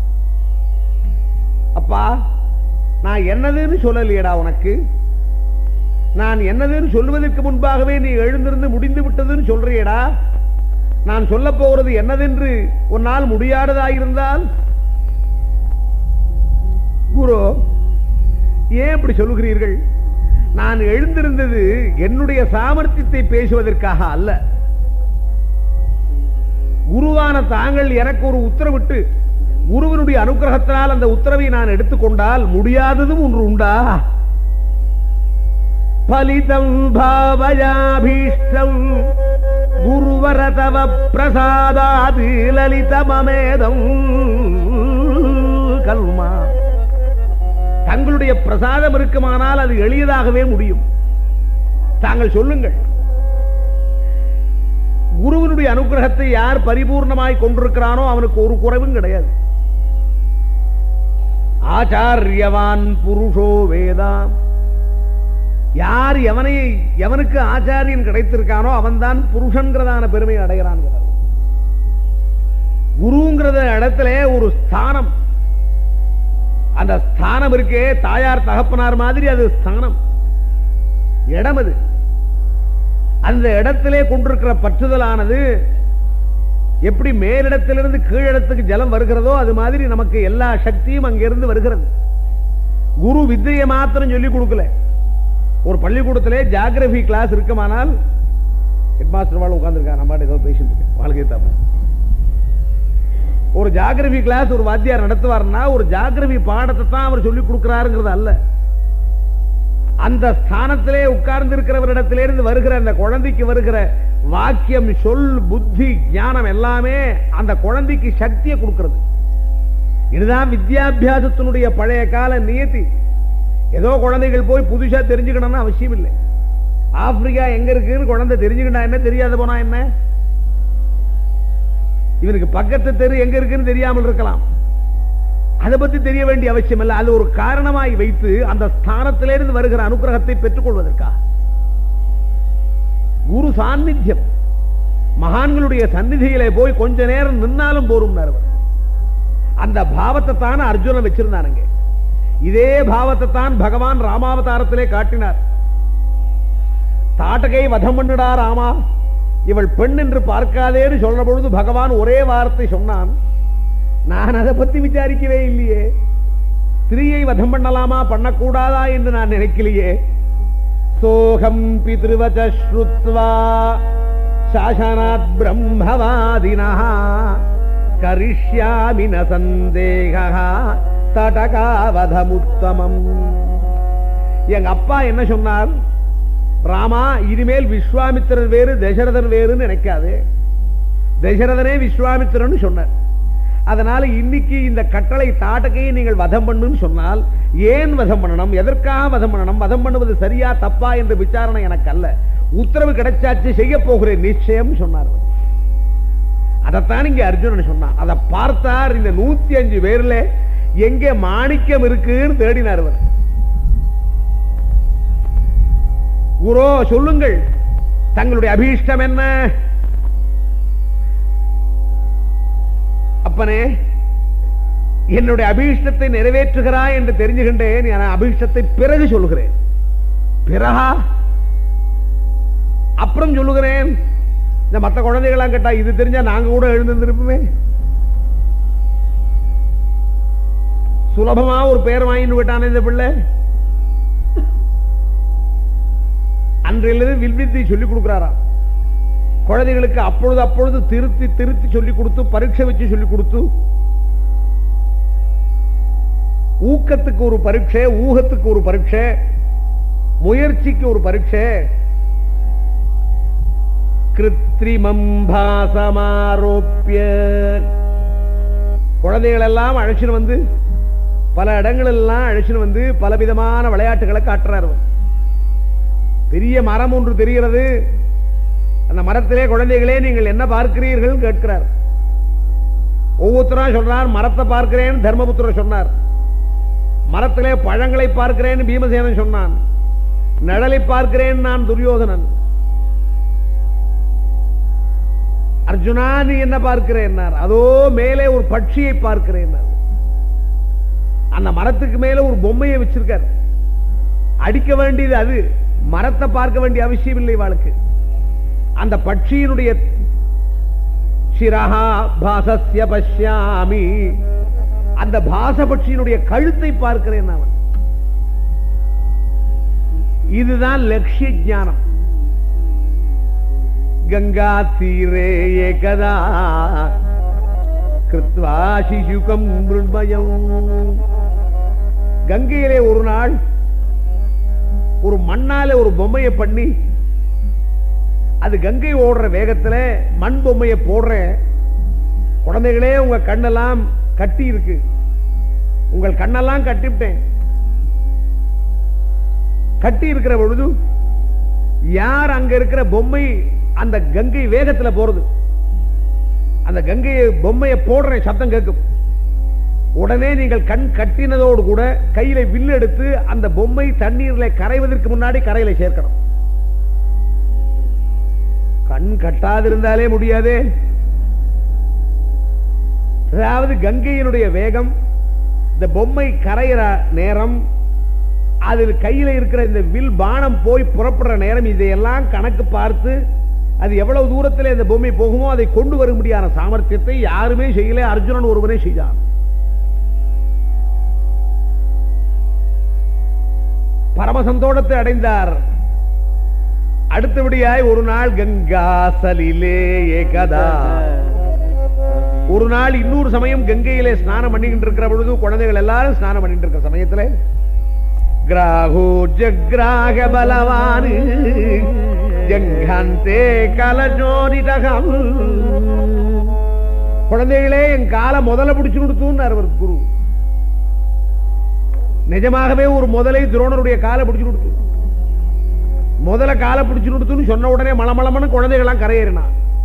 [SPEAKER 1] அப்பா நான் என்னதுன்னு சொல்லலையடா உனக்கு நான் என்னதுன்னு சொல்லுவதற்கு முன்பாகவே நீ எழுந்திருந்து முடிந்து விட்டதுன்னு சொல்றியடா நான் சொல்ல போகிறது என்னதென்று உன்னால் முடியாததாயிருந்தால் குரு ஏன் இப்படி சொல்லுகிறீர்கள் நான் எழுந்திருந்தது என்னுடைய சாமர்த்தியத்தை பேசுவதற்காக அல்ல குருவான தாங்கள் எனக்கு ஒரு உத்தரவிட்டு குருவினுடைய அனுகிரகத்தினால் அந்த உத்தரவை நான் எடுத்துக்கொண்டால் முடியாததும் ஒன்று உண்டா பலிதம் பாவயாபீஷ்டம் குருவர தவ பிரசாதாதி லலிதமமேதம் கல்மா தங்களுடைய பிரசாதம் இருக்குமானால் அது எளியதாகவே முடியும் தாங்கள் சொல்லுங்கள் குருவினுடைய அனுகிரகத்தை யார் பரிபூர்ணமாய் கொண்டிருக்கிறானோ அவனுக்கு ஒரு குறைவும் கிடையாது ஆச்சாரியவான் புருஷோ வேதாம் யார் எவனை எவனுக்கு ஆச்சாரியன் கிடைத்திருக்கானோ அவன்தான் புருஷன்கிறதான பெருமை அடைகிறான் குருங்கிறத இடத்துல ஒரு ஸ்தானம் அந்த ஸ்தானம் இருக்கே தாயார் தகப்பனார் மாதிரி அது ஸ்தானம் இடம் அது அந்த இடத்திலே கொண்டிருக்கிற பற்றுதலானது எப்படி மேலிடத்திலிருந்து கீழிடத்துக்கு ஜலம் வருகிறதோ அது மாதிரி நமக்கு எல்லா சக்தியும் அங்கிருந்து வருகிறது குரு வித்தையை மாத்திரம் சொல்லி கொடுக்கல ஒரு பள்ளிக்கூடத்திலே ஜாகிரபி கிளாஸ் இருக்குமானால் ஹெட் மாஸ்டர் வாழ் உட்கார்ந்துருக்கா நம்ம ஏதோ பேசிட்டு இருக்கேன் வாழ்க்கை தாப்ப ஒரு ஜாகிரபி கிளாஸ் ஒரு வாத்தியார் நடத்துவார்னா ஒரு ஜாகிரபி பாடத்தை தான் அவர் சொல்லி கொடுக்கிறாருங்கிறது அல்ல அந்த ஸ்தானத்திலே உட்கார்ந்து இருக்கிறவரிடத்திலிருந்து வருகிற அந்த குழந்தைக்கு வருகிற வாக்கியம் சொல் புத்தி ஞானம் எல்லாமே அந்த குழந்தைக்கு சக்தியை கொடுக்கிறது இதுதான் வித்யாபியாசத்தினுடைய பழைய கால நியதி ஏதோ குழந்தைகள் போய் புதுசா தெரிஞ்சுக்கணும்னு அவசியம் இல்லை ஆப்பிரிக்கா எங்க இருக்குன்னு குழந்தை தெரிஞ்சுக்கிட்டா என்ன தெரியாத போனா என்ன இவனுக்கு பக்கத்து தெரு எங்க இருக்குன்னு தெரியாமல் இருக்கலாம் அதை பத்தி தெரிய வேண்டிய அவசியம் இல்லை அது ஒரு காரணமாய் வைத்து அந்த ஸ்தானத்திலிருந்து வருகிற அனுகிரகத்தை பெற்றுக் கொள்வதற்கா குரு சாநித்தியம் மகான்களுடைய சந்நிதியிலே போய் கொஞ்ச நேரம் நின்னாலும் போரும் அந்த பாவத்தை தான் அர்ஜுனன் வச்சிருந்தானுங்க இதே பாவத்தை தான் பகவான் ராமாவதாரத்திலே காட்டினார் தாட்டகை வதம் பண்ணுடா ராமா இவள் பெண் என்று பார்க்காதேன்னு சொல்ற பொழுது பகவான் ஒரே வார்த்தை சொன்னான் நான் அதை பத்தி விசாரிக்கவே இல்லையே ஸ்திரீயை வதம் பண்ணலாமா பண்ணக்கூடாதா என்று நான் நினைக்கலையே சோகம் பித்ருவச்ச ஸ்ருத்வா சாசனாத் பிரம்மவாதினா கரிஷ்யாமி ந சந்தேகா தடகாவதமுத்தமம் எங்க அப்பா என்ன சொன்னார் ராமா இனிமேல் விஸ்வாமித்திரர் வேறு தசரதர் வேறுன்னு நினைக்காது தசரதனே விஸ்வாமித்திரன் சொன்னார் அதனால இன்னைக்கு இந்த கட்டளை தாட்டகையை நீங்கள் வதம் பண்ணுன்னு சொன்னால் ஏன் வதம் பண்ணணும் எதற்காக வதம் பண்ணணும் வதம் பண்ணுவது சரியா தப்பா என்ற விசாரணை எனக்கு அல்ல உத்தரவு கிடைச்சாச்சு செய்ய போகிறேன் நிச்சயம் சொன்னார் அவர். அதைத்தான் இங்க அர்ஜுனன் சொன்னான் அதை பார்த்தார் இந்த நூத்தி அஞ்சு பேர்ல எங்கே மாணிக்கம் இருக்குன்னு தேடினார் அவர் குரோ சொல்லுங்கள் தங்களுடைய அபீஷ்டம் என்ன அப்பனே என்னுடைய அபீஷ்டத்தை நிறைவேற்றுகிறாய் என்று தெரிஞ்சுகின்றேன் என அபீஷ்டத்தை பிறகு சொல்லுகிறேன் பிறகா அப்புறம் சொல்லுகிறேன் இந்த மற்ற குழந்தைகளாம் கேட்டா இது தெரிஞ்சா நாங்க கூட எழுந்திருப்போமே சுலபமா ஒரு பெயர் வாங்கிட்டு விட்டானே இந்த பிள்ளை அன்றிலிருந்து வில்வித்தை சொல்லிக் கொடுக்கிறாராம் குழந்தைகளுக்கு அப்பொழுது அப்பொழுது திருத்தி திருத்தி சொல்லிக் கொடுத்து பரீட்சை வச்சு சொல்லிக் கொடுத்து ஊக்கத்துக்கு ஒரு பரீட்சை ஊகத்துக்கு ஒரு பரீட்சை முயற்சிக்கு ஒரு பரீட்சை கிருத்திரிமம் பாசமாரோப்பிய குழந்தைகள் எல்லாம் அழைச்சிட்டு வந்து பல இடங்கள் எல்லாம் அழைச்சிட்டு வந்து பலவிதமான விளையாட்டுகளை காட்டுறார் அவர். பெரிய மரம் ஒன்று தெரிகிறது அந்த மரத்திலே குழந்தைகளே நீங்கள் என்ன பார்க்கிறீர்கள் கேட்கிறார் ஒவ்வொருத்தரும் சொல்றார் மரத்தை பார்க்கிறேன் தர்மபுத்திரர் சொன்னார் மரத்திலே பழங்களை பார்க்கிறேன் பீமசேனன் சொன்னான் நிழலை பார்க்கிறேன் நான் துரியோதனன் அர்ஜுனா நீ என்ன பார்க்கிறேன் அதோ மேலே ஒரு பட்சியை பார்க்கிறேன் அந்த மரத்துக்கு மேல ஒரு பொம்மையை வச்சிருக்கார் அடிக்க வேண்டியது அது மரத்தை பார்க்க வேண்டிய அவசியம் இல்லை வாழ்க்கை அந்த பட்சியினுடைய சிரஹா பாசஸ்ய பஷ்யாமி அந்த பாச பட்சியினுடைய கழுத்தை பார்க்கிறேன் அவன் இதுதான் லட்சிய ஞானம் கங்கா தீரே ஏகதா கிருத்வா சிசுகம் மிருண்மயம் கங்கையிலே ஒரு நாள் ஒரு மண்ணால ஒரு பொம்மையை பண்ணி அது கங்கை ஓடுற வேகத்துல மண் பொம்மையை போடுறேன் குழந்தைகளே உங்க கண்ணெல்லாம் கட்டி இருக்கு உங்கள் கண்ணெல்லாம் கட்டிவிட்டேன் கட்டி இருக்கிற பொழுது யார் அங்க இருக்கிற பொம்மை அந்த கங்கை வேகத்துல போறது அந்த கங்கையை பொம்மையை போடுற சத்தம் கேட்கும் உடனே நீங்கள் கண் கட்டினதோடு கூட கையில வில்லு எடுத்து அந்த பொம்மை தண்ணீர்ல கரைவதற்கு முன்னாடி கரையில சேர்க்கணும் கண் கட்டாதிருந்தாலே முடியாதே அதாவது கங்கையினுடைய வேகம் இந்த பொம்மை கரையிற நேரம் அதில் கையில இருக்கிற இந்த வில் பானம் போய் புறப்படுற நேரம் இதையெல்லாம் கணக்கு பார்த்து அது எவ்வளவு தூரத்தில் இந்த பொம்மை போகுமோ அதை கொண்டு வர முடியாத சாமர்த்தியத்தை யாருமே செய்யல அர்ஜுனன் ஒருவனே செய்தான் பரமசந்தோடத்தை அடைந்தார் அடுத்தபடியாய் ஒரு நாள் கங்கா சலிலே ஏகதா ஒரு நாள் இன்னொரு சமயம் கங்கையிலே ஸ்நானம் பண்ணிக்கிட்டு இருக்கிற பொழுது குழந்தைகள் எல்லாரும் ஸ்நானம் பண்ணிட்டு இருக்கிற சமயத்துல கிராகோ ஜக்ராக பலவான் ஜங்கந்தே கலஜோரிதகம் குழந்தைகளே என் காலை முதல்ல பிடிச்சு கொடுத்துன்னார் அவர் குரு நிஜமாகவே ஒரு முதலை துரோணருடைய காலை பிடிச்சு கொடுத்து முதல்ல காலை பிடிச்சு கொடுத்துன்னு சொன்ன உடனே மளமளமன்னு குழந்தைகள்லாம் கரையேறினா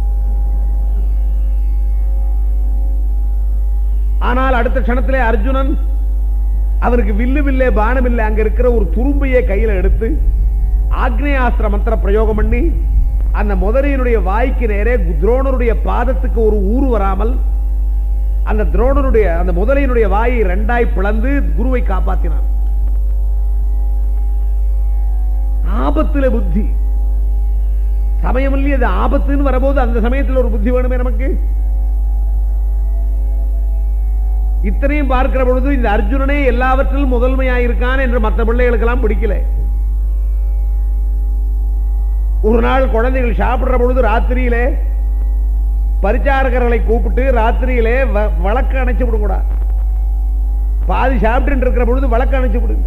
[SPEAKER 1] ஆனால் அடுத்த க்ஷணத்திலே அர்ஜுனன் அவருக்கு வில்லு வில்லே பானம் இல்லை அங்க இருக்கிற ஒரு துரும்பையே கையில எடுத்து ஆக்னேயாஸ்திர மந்திர பிரயோகம் பண்ணி அந்த முதலையினுடைய வாய்க்கு நேரே துரோணருடைய பாதத்துக்கு ஒரு ஊறு வராமல் அந்த துரோணருடைய அந்த முதலையினுடைய வாயை ரெண்டாய் பிளந்து குருவை காப்பாற்றினான் ஆபத்துல புத்தி சமயம் இல்லையே அது ஆபத்துன்னு வரபோது அந்த சமயத்தில் ஒரு புத்தி வேணுமே நமக்கு இத்தனையும் பார்க்கிற பொழுது இந்த அர்ஜுனனே எல்லாவற்றிலும் முதன்மையாயிருக்கான் என்று மற்ற பிள்ளைகளுக்கெல்லாம் பிடிக்கல ஒரு நாள் குழந்தைகள் சாப்பிடுற பொழுது ராத்திரியிலே பரிச்சாரகர்களை கூப்பிட்டு ராத்திரியிலே வ- வழக்கு அணைச்சு விடுங்கடா பாதி சாப்பிட்டு இருக்கிற பொழுது வழக்கு அணைச்சு விடுங்க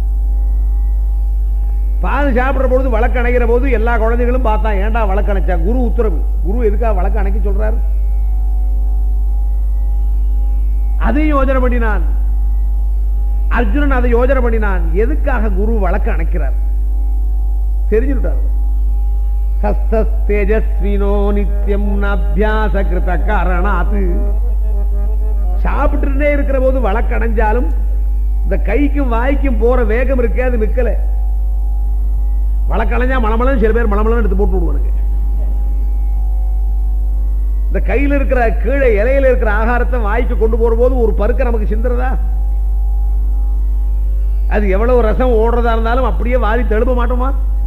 [SPEAKER 1] பாதி சாப்பிடுற பொழுது வழக்கு அணைக்கிற போது எல்லா குழந்தைகளும் பார்த்தா ஏன்டா வழக்கு அணைச்சா குரு உத்தரவு குரு எதுக்காக வழக்கு அணைக்க சொல்றாரு அதையும் யோஜனை பண்ணினான் அர்ஜுனன் அதை யோஜனை பண்ணினான் எதுக்காக குரு வழக்கு அணைக்கிறார் தெரிஞ்சுட்டார் ஹஸ்தேஜஸ்வினோ நித்தியம் அபியாச கிருத காரணாத்து சாப்பிட்டுட்டே இருக்கிற போது வழக்கு அணைஞ்சாலும் இந்த கைக்கும் வாய்க்கும் போற வேகம் இருக்கே அது நிக்கல வழக்கலைஞ்சா மலமலம் சில பேர் மலமலம் எடுத்து போட்டு விடுவானுங்க இந்த கையில இருக்கிற கீழே இலையில இருக்கிற ஆகாரத்தை வாய்க்கு கொண்டு போற போது ஒரு பருக்க நமக்கு சிந்துறதா அது எவ்வளவு ரசம் ஓடுறதா இருந்தாலும் அப்படியே வாரி தழுப்ப மாட்டோமா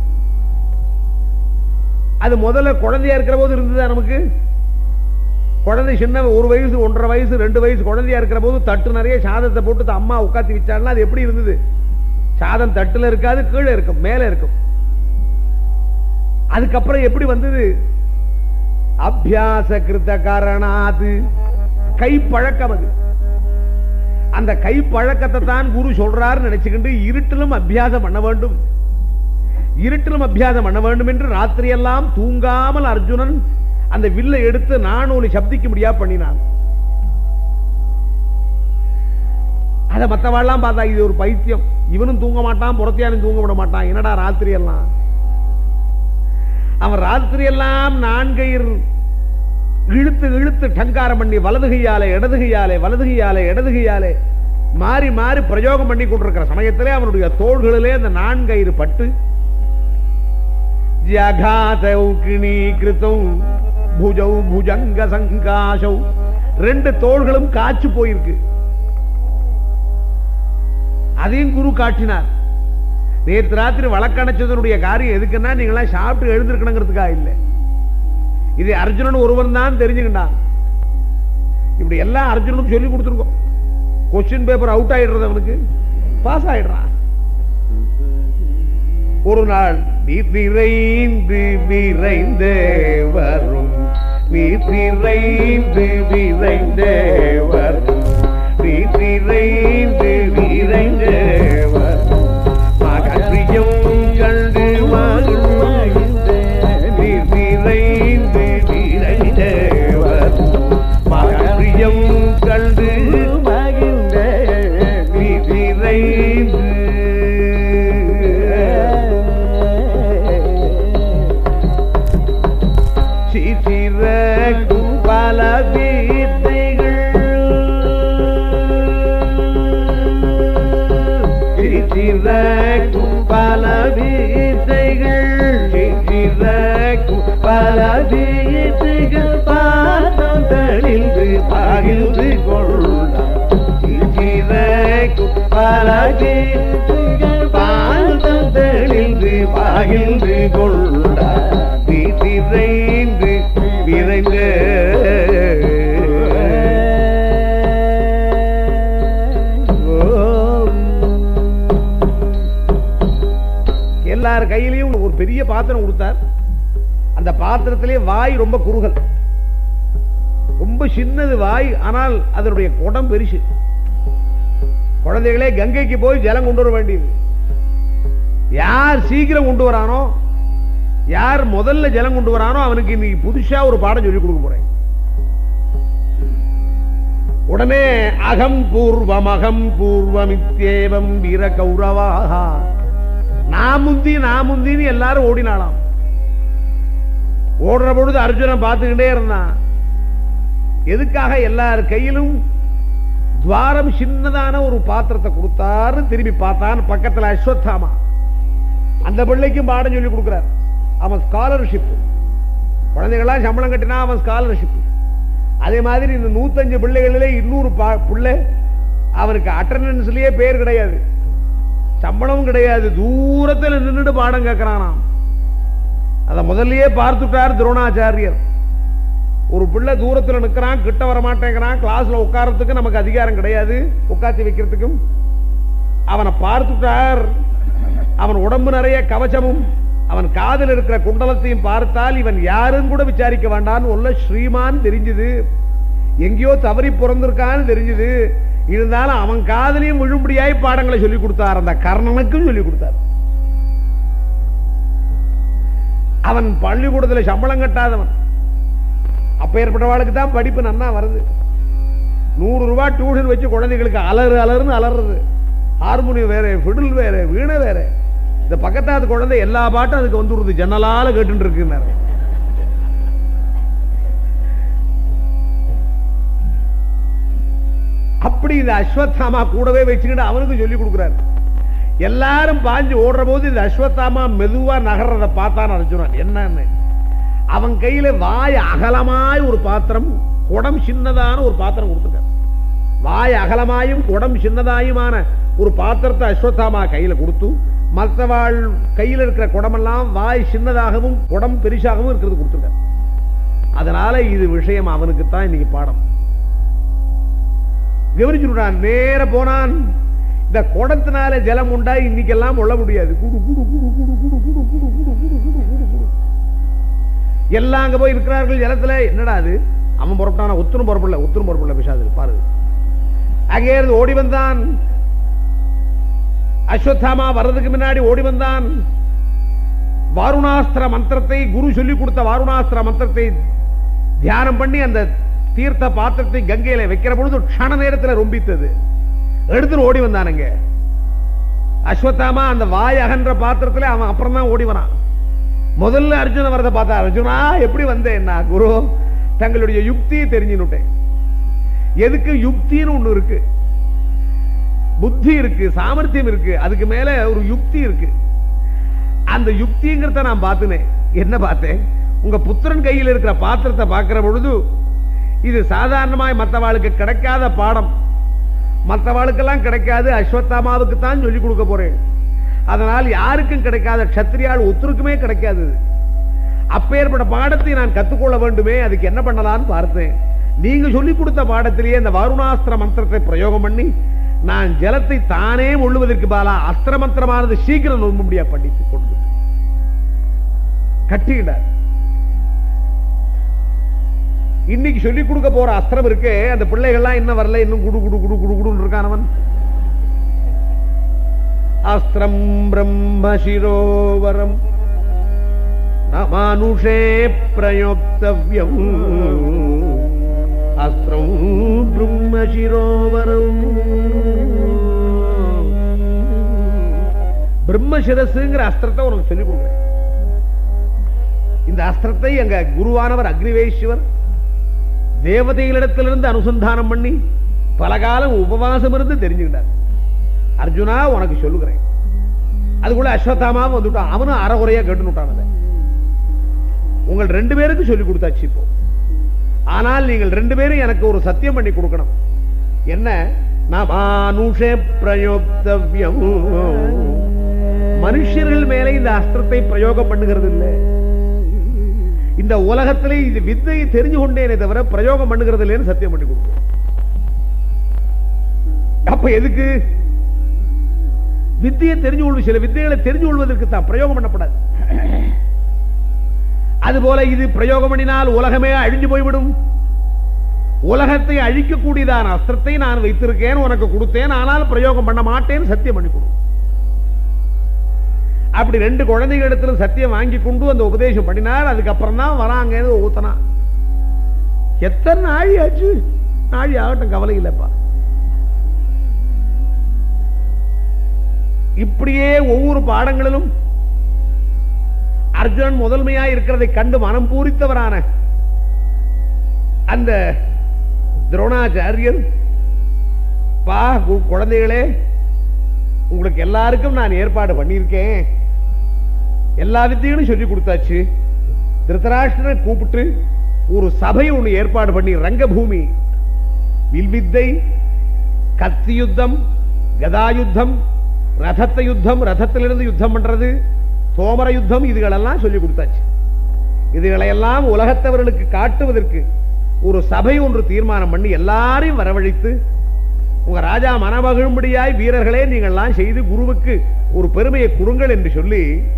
[SPEAKER 1] அது முதல்ல குழந்தையா இருக்கிற போது இருந்ததா நமக்கு குழந்தை சின்ன ஒரு வயசு ஒன்றரை வயசு ரெண்டு வயசு குழந்தையா இருக்கிற போது தட்டு நிறைய சாதத்தை போட்டு த- அம்மா உட்காத்தி வச்சாங்கன்னா அது எப்படி இருந்தது சாதம் தட்டுல இருக்காது கீழே இருக்கும் மேலே இருக்கும் அதுக்கப்புறம் எப்படி வந்தது அபியாச கிருத்த காரணாது கை பழக்கம் அது அந்த கை பழக்கத்தை தான் குரு சொல்றாரு நினைச்சுக்கிட்டு இருட்டிலும் அபியாசம் பண்ண வேண்டும் இருட்டிலும் அபியாசம் பண்ண வேண்டும் என்று ராத்திரியெல்லாம் தூங்காமல் அர்ஜுனன் அந்த வில்லை எடுத்து நானூலி சப்திக்க முடியா பண்ணினான் அதை மத்தவாள்லாம் பார்த்தா இது ஒரு பைத்தியம் இவனும் தூங்க மாட்டான் புறத்தியானும் தூங்க விட மாட்டான் என்னடா ராத்திரி எல்லாம் அவன் ராத்திரி எல்லாம் நான்கயிர் இழுத்து இழுத்து டங்காரம் பண்ணி வலது கையாலே இடது கையாலே வலது கையாலே இடது கையாலே மாறி மாறி பிரயோகம் பண்ணி கொண்டிருக்கிற சமயத்திலே அவனுடைய தோள்களிலே அந்த நான்கயிறு பட்டு ஜகாதௌ கிருத்தம் புஜௌ புஜங்க சங்காசௌ ரெண்டு தோள்களும் காய்ச்சி போயிருக்கு அதையும் குரு காட்டினார் நேற்று ராத்திரி வழக்கணைச்சதனுடைய காரியம் எதுக்குன்னா நீங்களாம் சாப்பிட்டு எழுந்திருக்கணுங்கிறதுக்காக இல்லை இது அர்ஜுனன் ஒருவன் தான் தெரிஞ்சுக்கிட்டான் இப்படி எல்லாம் அர்ஜுனனுக்கு சொல்லி கொடுத்துருக்கோம் கொஸ்டின் பேப்பர் அவுட் ஆயிடுறது அவனுக்கு பாஸ் ஆயிடுறான் ஒரு நாள் நீர் நிறைந்து விரைந்து வரும் நீர் நிறைந்து விரைந்து வரும் நீர் நிறைந்து விரைந்து வரும் மகன்றியம் கண்டு மகிழ்ந்து நீர் நிறைந்து விரைந்து வரும் மகன்றியம் கண்டு
[SPEAKER 2] மகிழ்ந்தே
[SPEAKER 1] நீர் நிறைந்து சிசிறக்கும் பல வித்தைகள் சிசிறக்கும் பல வித்தைகள் சிசிறக்கும் பல வித்தைகள் பார்த்தம் தெளிந்து பகிர்ந்து கொள்ளார் சிசிறக்கும் பல வித்தைகள் பார்த்தம் தெளிந்து பகிர்ந்து கொள்ளார் விரைந்து விரைந்து எல்லார் கையிலையும் ஒரு பெரிய பாத்திரம் கொடுத்தார் அந்த பாத்திரத்திலே வாய் ரொம்ப குறுகல் ரொம்ப சின்னது வாய் ஆனால் அதனுடைய குடம் பெருசு குழந்தைகளே கங்கைக்கு போய் ஜலம் கொண்டு வர வேண்டியது யார் சீக்கிரம் கொண்டு வரானோ யார் முதல்ல ஜலம் கொண்டு வரானோ அவனுக்கு இன்னைக்கு புதுசா ஒரு பாடம் சொல்லி கொடுக்க போறேன் உடனே அகம் பூர்வம் அகம் பூர்வமித்யேவம் வீர கௌரவாக நான் முந்தி நான் முந்தின்னு எல்லாரும் ஓடினாலாம் ஓடுற பொழுது அர்ஜுனன் பார்த்துக்கிட்டே இருந்தான் எதுக்காக எல்லார் கையிலும் துவாரம் சின்னதான ஒரு பாத்திரத்தை கொடுத்தாரு திரும்பி பார்த்தான் பக்கத்துல அஸ்வத்தாமா அந்த பிள்ளைக்கும் பாடம் சொல்லி கொடுக்கிறார் அவன் ஸ்காலர்ஷிப் குழந்தைகளா சம்பளம் கட்டினா அவன் ஸ்காலர்ஷிப் அதே மாதிரி இந்த நூத்தஞ்சு பிள்ளைகளிலே இன்னொரு பா- பிள்ளை அவனுக்கு அட்டண்டன்ஸ்லயே பேர் கிடையாது சம்பளமும் கிடையாது தூரத்தில் நின்றுட்டு பாடம் கேட்கிறானாம் அத முதல்லயே பார்த்துட்டார் துரோணாச்சாரியர் ஒரு பிள்ளை தூரத்துல நிக்கிறான் கிட்ட வர மாட்டேங்கிறான் கிளாஸ்ல உட்கார்றதுக்கு நமக்கு அதிகாரம் கிடையாது உட்காத்தி வைக்கிறதுக்கும் அவனை பார்த்துட்டார் அவன் உடம்பு நிறைய கவச்சமும் அவன் காதில் இருக்கிற குண்டலத்தையும் பார்த்தால் இவன் யாருன்னு கூட விசாரிக்க வேண்டான்னு உள்ள ஸ்ரீமான் தெரிஞ்சது எங்கேயோ தவறி பிறந்திருக்கான்னு தெரிஞ்சது இருந்தாலும் அவன் காதலையும் விழும்படியாய் பாடங்களை சொல்லி கொடுத்தார் அந்த கர்ணனுக்கும் சொல்லி கொடுத்தார் அவன் பள்ளிக்கூடத்தில் சம்பளம் கட்டாதவன் அப்ப ஏற்பட்டவாளுக்கு தான் படிப்பு நன்னா வருது நூறு ரூபாய் டியூஷன் வச்சு குழந்தைகளுக்கு அலறு அலறுன்னு அலறுறது ஹார்மோனியம் வேற ஃபிடில் வேற வீணை வேற இந்த பக்கத்தாது குழந்தை எல்லா பாட்டும் அதுக்கு வந்துடுது ஜன்னலால கேட்டு இருக்குன்னாரு அப்படி இந்த அஸ்வத்தாமா கூடவே வச்சுக்கிட்டு அவனுக்கு சொல்லி கொடுக்குறாரு எல்லாரும் பாஞ்சு ஓடுற போது இந்த அஸ்வத்தாமா மெதுவா நகர்றத பார்த்தான் அர்ஜுனன் என்னன்னு அவன் கையில வாய் அகலமாய் ஒரு பாத்திரம் குடம் சின்னதான ஒரு பாத்திரம் கொடுத்துருக்காரு வாய் அகலமாயும் குடம் சின்னதாயுமான ஒரு பாத்திரத்தை அஸ்வத்தாமா கையில கொடுத்து மற்றவாள் கையில் இருக்கிற குடமெல்லாம் வாய் சின்னதாகவும் குடம் பெரிசாகவும் இருக்கிறது கொடுத்துருக்காரு அதனால இது விஷயம் அவனுக்கு தான் இன்னைக்கு பாடம் கவனிச்சுட்டான் நேர போனான் இந்த குடத்தினால ஜலம் உண்டா இன்னைக்கெல்லாம் கொள்ள முடியாது குடு குடு குடு குடு குடு குடு குடு குடு குடு குடு குடு குடு எல்லாம் அங்க போய் இருக்கிறார்கள் ஜலத்துல என்னடா அது அவன் புறப்பட்டான ஒத்துரும் புறப்படல ஒத்துரும் புறப்படல விஷாது பாரு அங்கே இருந்து ஓடி வந்தான் அஸ்வத்தாமா வர்றதுக்கு முன்னாடி ஓடி வந்தான் வாருணாஸ்திர மந்திரத்தை குரு சொல்லி கொடுத்த வாருணாஸ்திர மந்திரத்தை தியானம் பண்ணி அந்த தீர்த்த பாத்திரத்தை கங்கையில வைக்கிற பொழுது க்ஷண நேரத்தில் ரொம்பித்தது எடுத்துட்டு ஓடி வந்தானுங்க அஸ்வத்தாமா அந்த வாய் அகன்ற பாத்திரத்துல அவன் அப்புறம் தான் ஓடி வரான் முதல்ல அர்ஜுன வரத பார்த்தா அர்ஜுனா எப்படி வந்தேன் நான் குரு தங்களுடைய யுக்தியை தெரிஞ்சுனுட்டேன் எதுக்கு யுக்தின்னு ஒண்ணு இருக்கு புத்தி இருக்கு சாமர்த்தியம் இருக்கு அதுக்கு மேல ஒரு யுக்தி இருக்கு அந்த யுக்திங்கிறத நான் பார்த்துனேன் என்ன பார்த்தேன் உங்க புத்திரன் கையில் இருக்கிற பாத்திரத்தை பார்க்கிற பொழுது இது சாதாரணமாய் மற்றவாளுக்கு கிடைக்காத பாடம் மற்றவாளுக்கெல்லாம் கிடைக்காது அஸ்வத்தாமாவுக்கு தான் சொல்லிக் கொடுக்க போறேன் அதனால் யாருக்கும் கிடைக்காத க்ஷத்ரியால் ஒத்துருக்குமே கிடைக்காது அப்பேற்பட்ட பாடத்தை நான் கத்துக்கொள்ள வேண்டுமே அதுக்கு என்ன பண்ணலாம்னு பார்த்தேன் நீங்க சொல்லிக் கொடுத்த பாடத்திலேயே இந்த வாருணாஸ்திர மந்திரத்தை பிரயோகம் பண்ணி நான் ஜலத்தை தானே ஒள்ளுவதற்கு பாலா அஸ்திர மந்திரமானது சீக்கிரம் நொம்ப முடியா படித்து கொண்டு கட்டிக்கிட்டார் இன்னைக்கு சொல்லிக் கொடுக்க போற அஸ்திரம் இருக்கே அந்த பிள்ளைகள்லாம் இன்னும் வரல இன்னும் குடு குடு குடு குடு குடுன்னு இருக்கான் அவன் அஸ்திரம் பிரம்ம சிரோவரம் மானுஷே பிரயோக்தவ்யம் அஸ்திரம் பிரம்ம சிரோவரம் பிரம்மசிரசுங்கிற அஸ்திரத்தை உனக்கு சொல்லிக் கொடுக்குறேன் இந்த அஸ்திரத்தை எங்க குருவானவர் அக்னிவேஸ்வர் தேவதைகளிடத்திலிருந்து அனுசந்தானம் பண்ணி பல காலம் உபவாசம் இருந்து தெரிஞ்சுக்கிட்டார் அர்ஜுனா உனக்கு சொல்லுகிறேன் அதுக்குள்ள அஸ்வத்தாமாவும் வந்துட்டான் அவனும் அறகுறையா கேட்டுனுட்டான் அதை உங்கள் ரெண்டு பேருக்கு சொல்லி கொடுத்தாச்சு இப்போ ஆனால் நீங்கள் ரெண்டு பேரும் எனக்கு ஒரு சத்தியம் பண்ணி கொடுக்கணும் என்ன நமானுஷே பிரயோக்தவ்யம் மனுஷர்கள் மேலே இந்த அஸ்திரத்தை பிரயோகம் பண்ணுகிறது இல்லை இந்த உலகத்திலே இது வித்தையை தெரிஞ்சு கொண்டேனே தவிர பிரயோகம் பண்ணுகிறது இல்லைன்னு சத்தியம் பண்ணி கொடுக்கும் அப்ப எதுக்கு வித்தையை தெரிஞ்சு கொள்வது சில வித்தைகளை தெரிஞ்சு கொள்வதற்கு தான் பிரயோகம் பண்ணப்படாது அதுபோல இது பிரயோகம் பண்ணினால் உலகமே அழிஞ்சு போய்விடும் உலகத்தை அழிக்கக்கூடியதான அஸ்திரத்தை நான் வைத்திருக்கேன் உனக்கு கொடுத்தேன் ஆனால் பிரயோகம் பண்ண மாட்டேன் சத்தியம் பண்ணி கொடு அப்படி ரெண்டு குழந்தைகளிடத்துல சத்தியம் வாங்கி கொண்டு அந்த உபதேசம் பண்ணினார் அதுக்கப்புறம் தான் வராங்க ஊத்தனா எத்தனை நாழி ஆச்சு நாழி ஆகட்டும் கவலை இல்லப்பா இப்படியே ஒவ்வொரு பாடங்களிலும் அர்ஜுனன் முதன்மையா இருக்கிறதை கண்டு மனம் பூரித்தவரான அந்த துரோணாச்சாரியர் பா கு- குழந்தைகளே உங்களுக்கு எல்லாருக்கும் நான் ஏற்பாடு பண்ணியிருக்கேன் எல்லா வித்தையும் சொல்லி கொடுத்தாச்சு திருத்தராஷ்டிரனை கூப்பிட்டு ஒரு சபை ஒண்ணு ஏற்பாடு பண்ணி ரங்கபூமி வில்வித்தை கத்தி யுத்தம் கதா யுத்தம் ரதத்த யுத்தம் ரதத்திலிருந்து யுத்தம் பண்றது தோமர யுத்தம் இதுகளெல்லாம் சொல்லி கொடுத்தாச்சு இதுகளையெல்லாம் உலகத்தவர்களுக்கு காட்டுவதற்கு ஒரு சபை ஒன்று தீர்மானம் பண்ணி எல்லாரையும் வரவழைத்து உங்க ராஜா மனமகிழும்படியாய் வீரர்களே நீங்கள்லாம் செய்து குருவுக்கு ஒரு பெருமையை கொடுங்கள் என்று சொல்லி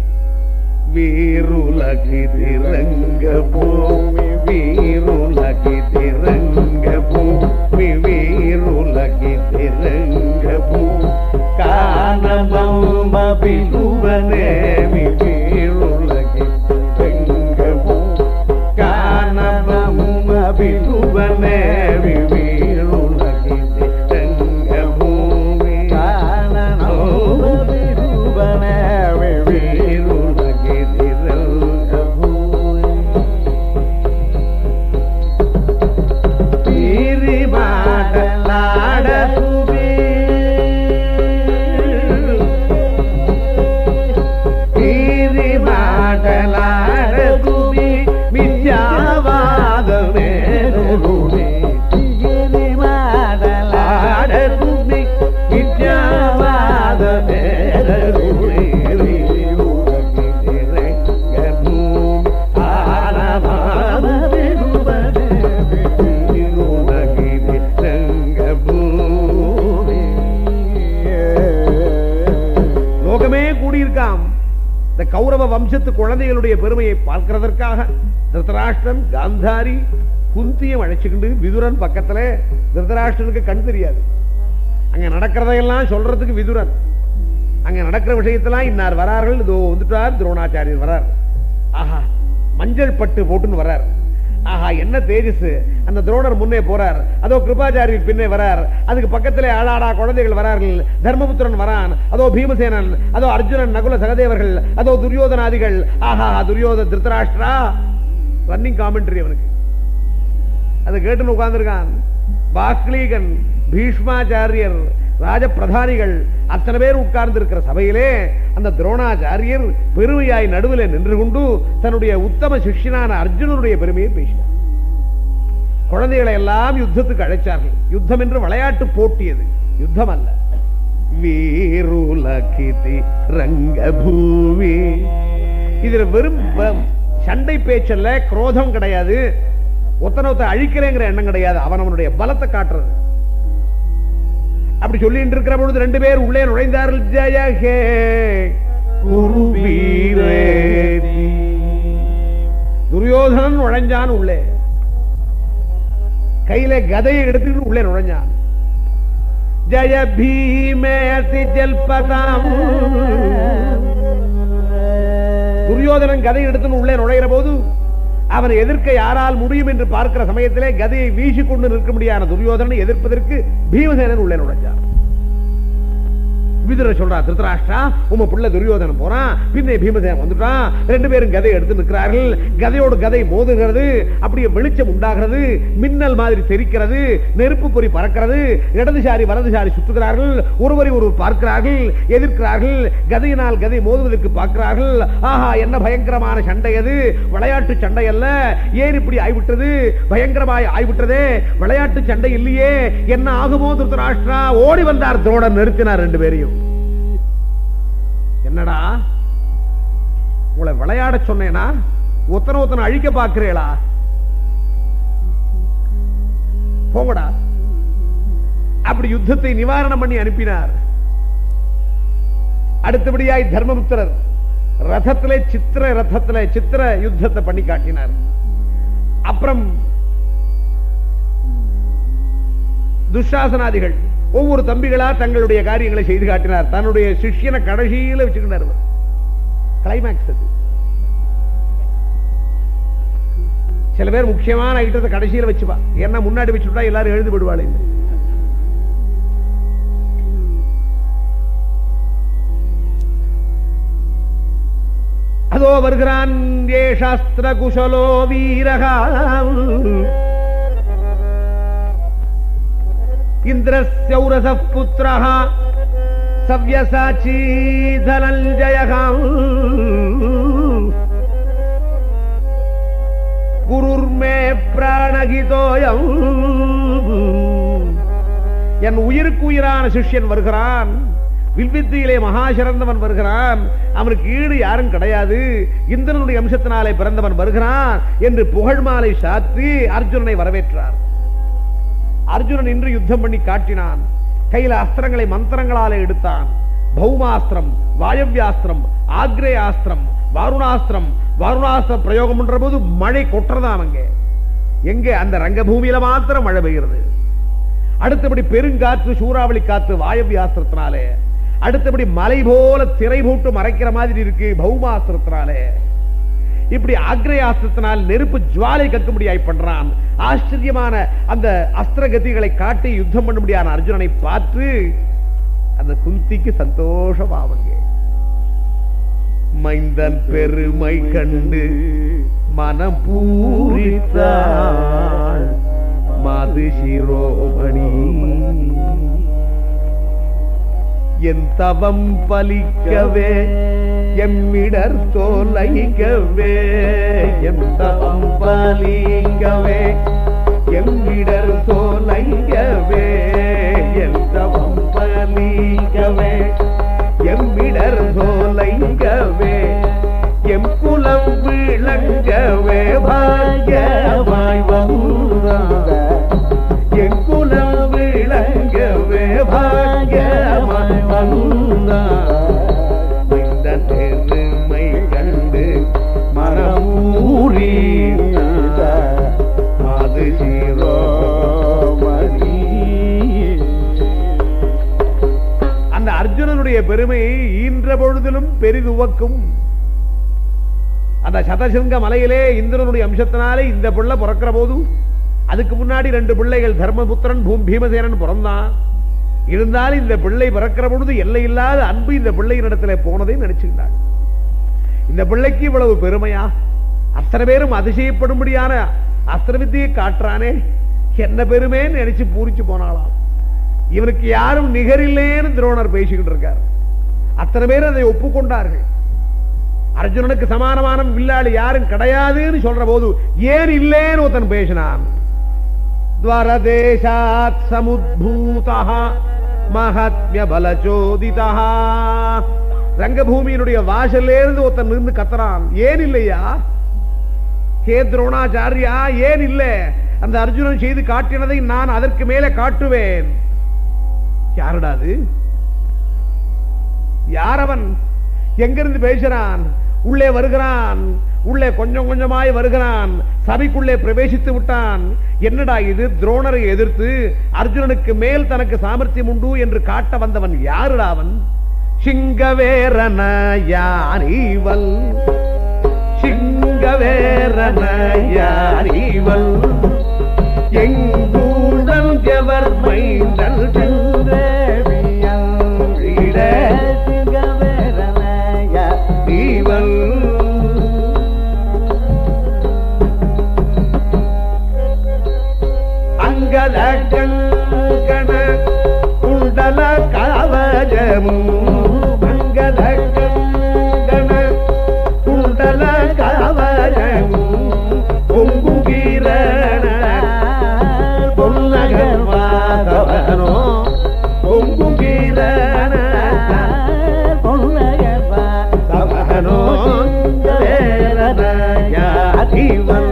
[SPEAKER 1] வீருலகி திரங்க பூமி வீருலகி திரங்க பூமி வீருலகி திரங்க பூமி காணபம்ப பிதுவனேமி வீருலகி திரங்க பூமி காணபம்ப பிதுவனேமி வீருலகி திரங்க பூமி வீருலகி திரங்க பூமி பீரி மாடலாட சுபி பீரி மாடலாட சுபி மித்யாவாத மேலுமே ஆட சுபி மித்யாவாத மேலுமே உலகி திரங்க பூமி ஆனவாத விருபனே உலகி திரங்க பூமி லோகமே கூடியிருக்காம் இந்த கௌரவ வம்சத்து குழந்தைகளுடைய பெருமையை பார்க்கிறதற்காக திருதராஷ்டிரன் காந்தாரி குந்தியம் அழைச்சுக்கிண்டு விதுரன் பக்கத்துல திருதராஷ்டிரனுக்கு கண் தெரியாது அங்க நடக்கிறதையெல்லாம் சொல்றதுக்கு விதுரன் அங்க நடக்கிற விஷயத்தெல்லாம் இன்னார் வரார்கள் இதோ வந்துட்டார் துரோணாச்சாரியர் வரார் ஆஹா மஞ்சள் பட்டு போட்டுன்னு வரார் ஆஹா என்ன தேஜஸ் அந்த துரோணர் முன்னே போறார் அதோ கிருபாச்சாரியர் பின்னே வரார் அதுக்கு பக்கத்திலே ஆளாடா குழந்தைகள் வரார்கள் தர்மபுத்திரன் வரான் அதோ பீமசேனன் அதோ அர்ஜுனன் நகுல சகதேவர்கள் அதோ துரியோதனாதிகள் ஆஹா துரியோத திருத்தராஷ்டிரா ரன்னிங் காமெண்ட்ரி அவனுக்கு அதை கேட்டுன்னு உட்கார்ந்திருக்கான் பாக்லீகன் பீஷ்மாச்சாரியர் ராஜபிரதானிகள் அத்தனை பேர் உட்கார்ந்து இருக்கிற சபையிலே அந்த துரோணாச்சாரியர் பெருமையாய் நடுவில் நின்று கொண்டு தன்னுடைய உத்தம சிஷ்யனான அர்ஜுனனுடைய பெருமையை பேசினார் குழந்தைகளை எல்லாம் யுத்தத்துக்கு அழைச்சார்கள் யுத்தம் என்று விளையாட்டு போட்டியது யுத்தம் அல்ல வீருலகிதி ரங்கபூமி இதுல வெறும் வ- சண்டை பேச்சல்ல குரோதம் கிடையாது ஒத்தனை ஒருத்தன் அழிக்கிறேங்கிற எண்ணம் கிடையாது அவன் அவனுடைய பலத்தை காட்டுறது அப்படி சொல்லிட்டு இருக்கிற பொழுது ரெண்டு பேர் உள்ளே நுழைந்தார்கள் ஜெய ஹே குருவீரேதி. துரியோதனன் நுழைஞ்சான் உள்ளே கையில கதையை எடுத்துக்கிட்டு உள்ளே நுழைஞ்சான் ஜய பீமேதி ஜல்பதாம் துரியோதனன் கதை எடுத்துன்னு உள்ளே நுழைகிற போது அவனை எதிர்க்க யாரால் முடியும் என்று பார்க்கிற சமயத்திலே கதையை வீசிக்கொண்டு நிற்க முடியாத துரியோதனனை எதிர்ப்பதற்கு பீமசேனன் உள்ளே நுழைஞ்சார் விதுர சொல்றா திருத்தராஷ்டிரா உம புள்ள துரியோதனன் போறான் பின்னே பீமசேனன் வந்துட்டான் ரெண்டு பேரும் கதை எடுத்து நிற்கிறார்கள் கதையோடு கதை மோதுகிறது அப்படியே வெளிச்சம் உண்டாகிறது மின்னல் மாதிரி தெரிக்கிறது நெருப்பு பொறி பறக்கிறது இடதுசாரி வலதுசாரி சுற்றுகிறார்கள் ஒருவரை ஒருவர் பார்க்கிறார்கள் எதிர்க்கிறார்கள் கதையினால் கதை மோதுவதற்கு பார்க்கிறார்கள் ஆஹா என்ன பயங்கரமான சண்டை அது விளையாட்டு சண்டை அல்ல ஏன் இப்படி ஆய்விட்டது பயங்கரமாய் ஆய்விட்டதே விளையாட்டு சண்டை இல்லையே என்ன ஆகுமோ திருத்தராஷ்டிரா ஓடி வந்தார் துரோணர் நிறுத்தினார் ரெண்டு பேரையும் என்னடா உங்களை விளையாட சொன்னேனா ஒத்தனை ஒத்தனை அழிக்க பார்க்கிறீங்களா போங்கடா அப்படி யுத்தத்தை நிவாரணம் பண்ணி அனுப்பினார் அடுத்தபடியாய் தர்மபுத்திரர் ரதத்திலே சித்திர ரதத்திலே சித்திர யுத்தத்தை பண்ணி காட்டினார் அப்புறம் துஷாசனாதிகள் ஒவ்வொரு தம்பிகளா தங்களுடைய காரியங்களை செய்து காட்டினார் தன்னுடைய சிஷ்யனை கடைசியில வச்சுக்கிட்டார் கிளைமேக்ஸ் அது சில பேர் முக்கியமான ஐட்டத்தை கடைசியில வச்சுப்பா ஏன்னா முன்னாடி வச்சுட்டா எல்லாரும் எழுந்து விடுவாள் அதோ வருகிறான் ஏ சாஸ்திர குசலோ வீரகா இந்திரஸ்யௌரச புத்திரः சவ்யசாச்சி தனஞ்சயः குருர்மே பிராணகிதோயம் என் உயிருக்கு உயிரான சிஷ்யன் வருகிறான் வில்வித்தியிலே மகா சிறந்தவன் வருகிறான் அவனுக்கு ஈடு யாரும் கிடையாது இந்திரனுடைய அம்சத்தினாலே பிறந்தவன் வருகிறான் என்று புகழ் மாலை சாத்தி அர்ஜுனனை வரவேற்றார் அர்ஜுனன் இன்று யுத்தம் பண்ணி காட்டினான் கையில அஸ்திரங்களை மந்திரங்களாலே எடுத்தான் பௌமாஸ்திரம் வாயவ்யாஸ்திரம் ஆக்ரேயாஸ்திரம் வாருணாஸ்திரம் வாருணாஸ்திர பிரயோகம் பண்ற போது மழை கொட்டுறதாம் அங்கே எங்கே அந்த ரங்கபூமியில மாத்திரம் மழை பெய்கிறது அடுத்தபடி பெருங்காற்று சூறாவளி காற்று வாயவ்யாஸ்திரத்தினாலே அடுத்தபடி மலை போல திரை போட்டு மறைக்கிற மாதிரி இருக்கு பௌமாஸ்திரத்தினாலே இப்படி ஆக்ரேயாஸ்திரத்தினால் நெருப்பு ஜுவாலை கக்கும்படியாய் பண்றான் ஆச்சரியமான அந்த அஸ்திர கதிகளை காட்டி யுத்தம் பண்ணும்படியான அர்ஜுனனை பார்த்து அந்த குந்திக்கு சந்தோஷம் ஆவங்க மைந்தன் பெருமை கண்டு மனம் பூரித்தாள் மது சிரோமணி என் தவம் பலிக்கவே எம்மிடர் தோலைக்கவே எம் தவம் பலிக்கவே எம்மிடர் தோலைக்கவே என் தவம் பலிக்கவே எம்மிடர் தோலைக்கவே எம் குலம் விளங்கவே பாக்கியமாய் வந்தார் என் குலம் விளங்கவே பாக்கியமாய் வந்தார் இந்த பெருமை கண்டு மனமூறி அது சிரோமணி அந்த அர்ஜுனனுடைய பெருமையை ஈன்ற பொழுதிலும் பெரிதுவக்கும் அந்த சதசிங்க மலையிலே இந்திரனுடைய அம்சத்தினாலே இந்த பிள்ளை பிறக்கிற போது அதுக்கு முன்னாடி ரெண்டு பிள்ளைகள் தர்மபுத்திரன் பூம் பீமசேனன் பிறந்தான் இருந்தாலும் இந்த பிள்ளை பிறக்கிற பொழுது எல்லை இல்லாத அன்பு இந்த பிள்ளையினிடத்துல போனதை நினைச்சுக்கிட்டாள் இந்த பிள்ளைக்கு இவ்வளவு பெருமையா அத்தனை பேரும் அதிசயப்படும்படியான அஸ்திர வித்தியை காட்டுறானே என்ன பெருமைன்னு நினைச்சு பூரிச்சு போனாளாம் இவனுக்கு யாரும் நிகரில்லைன்னு துரோணர் பேசிக்கிட்டு இருக்கார் அத்தனை பேர் அதை ஒப்புக்கொண்டார்கள் அர்ஜுனனுக்கு சமானமான வில்லாளி யாரும் கிடையாதுன்னு சொல்ற போது ஏன் இல்லேன்னு ஒருத்தன் பேசினான் துவரதேசாத் சமுத்பூதா மகாத்மிய பலச்சோதிதா ரங்கபூமியினுடைய வாசல்ல இருந்து ஒருத்தன் நின்று கத்துறான் ஏன் இல்லையா ஹே துரோணாச்சாரியா ஏன் இல்ல அந்த அர்ஜுனன் செய்து காட்டினதை நான் அதற்கு மேலே காட்டுவேன் யாருடா அது யார் அவன் எங்கிருந்து பேசுறான் உள்ளே வருகிறான் உள்ளே கொஞ்சம் கொஞ்சமாய் வருகிறான் சபைக்குள்ளே பிரவேசித்து விட்டான் என்னடா இது துரோணரை எதிர்த்து அர்ஜுனனுக்கு மேல் தனக்கு சாமர்த்தியம் உண்டு என்று காட்ட வந்தவன் யாருடா அவன் சிங்கவேரன யாரிவல் சிங்கவேரன யாரிவல் எங்கூடல் எவர் மைந்தல் சென்றேவியல் இட இவள் அங்கத கங்கண குண்டல கவஜமும் அங்கத கங்கண குண்டல கவஜமும் பொங்குகிரண பொன்னகர் வாதவனோ பொங்குகிரண தவனோ வேரனயாதிவன்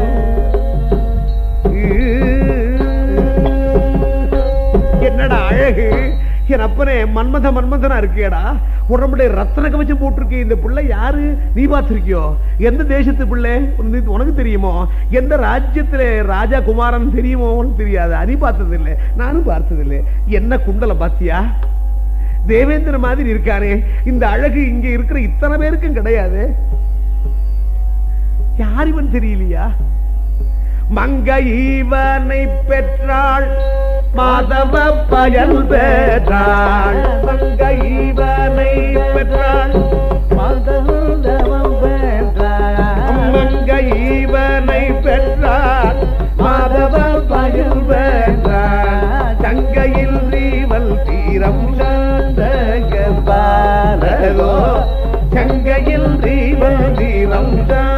[SPEAKER 1] என்னடா அழகு என் அப்பனே மன்மத மன்மதனா இருக்கியடா உடம்புடைய ரத்தன கவச்சம் போட்டிருக்கே இந்த பிள்ளை யாரு நீ பார்த்திருக்கியோ எந்த தேசத்து பிள்ளை உனக்கு உனக்கு தெரியுமோ எந்த ராஜ்யத்துல ராஜா குமாரன் தெரியுமோ உனக்கு தெரியாது நீ பார்த்தது இல்லை நானும் பார்த்தது இல்லை என்ன குண்டல பாத்தியா தேவேந்திர மாதிரி இருக்கானே இந்த அழகு இங்க இருக்கிற இத்தனை பேருக்கும் கிடையாது யார் இவன் தெரியலையா மங்கை ஈவனை பெற்றாள் மாதவ பயல் பெற்றாள் மங்கை ஈவனை பெற்றாள் மங்கை ஈவனை பெற்றாள் மாதவ பயல் பெற்றாள் தங்கையில் ரீவல் தீரம் சாந்தகோ கங்கையில் ரீவல் தீரம்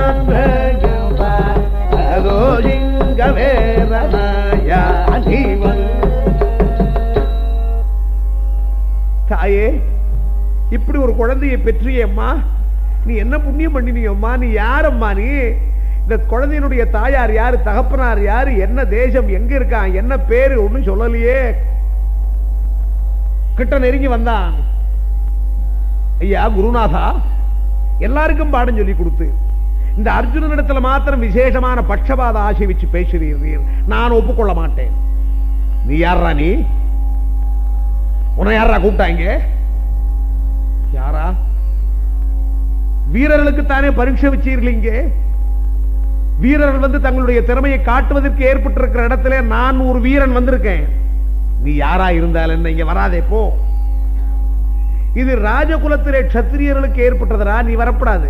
[SPEAKER 1] சாந்தகோ சிங்க வேதனாயா ஜீவன் தாயே ஒரு குழந்தையை பெற்றியம்மா நீ என்ன புண்ணியம் பண்ணினியம்மா நீ யாரம்மா நீ இந்த குழந்தையினுடைய தாயார் யாரு தகப்பனார் யாரு என்ன தேசம் எங்க இருக்கான் என்ன பேரு ஒண்ணும் சொல்லலையே கிட்ட நெருங்கி வந்தான் ஐயா குருநாதா எல்லாருக்கும் பாடம் சொல்லி கொடுத்து இந்த அர்ஜுனனிடத்துல மாத்திரம் விசேஷமான பட்சபாத ஆசை வச்சு பேசுறீர் நான் ஒப்புக்கொள்ள மாட்டேன் நீ யாரா நீ உன்னை யாரா கூப்பிட்டாங்க யாரா வீரர்களுக்கு தானே பரீட்சை வச்சீர்கள் இங்கே வீரர்கள் வந்து தங்களுடைய திறமையை காட்டுவதற்கு ஏற்பட்டிருக்கிற இடத்துல நான் ஒரு வீரன் வந்திருக்கேன் நீ யாரா இருந்தால் என்ன இங்க வராதே போ இது ராஜகுலத்திலே க்ஷத்திரியர்களுக்கு ஏற்பட்டதரா நீ வரப்படாது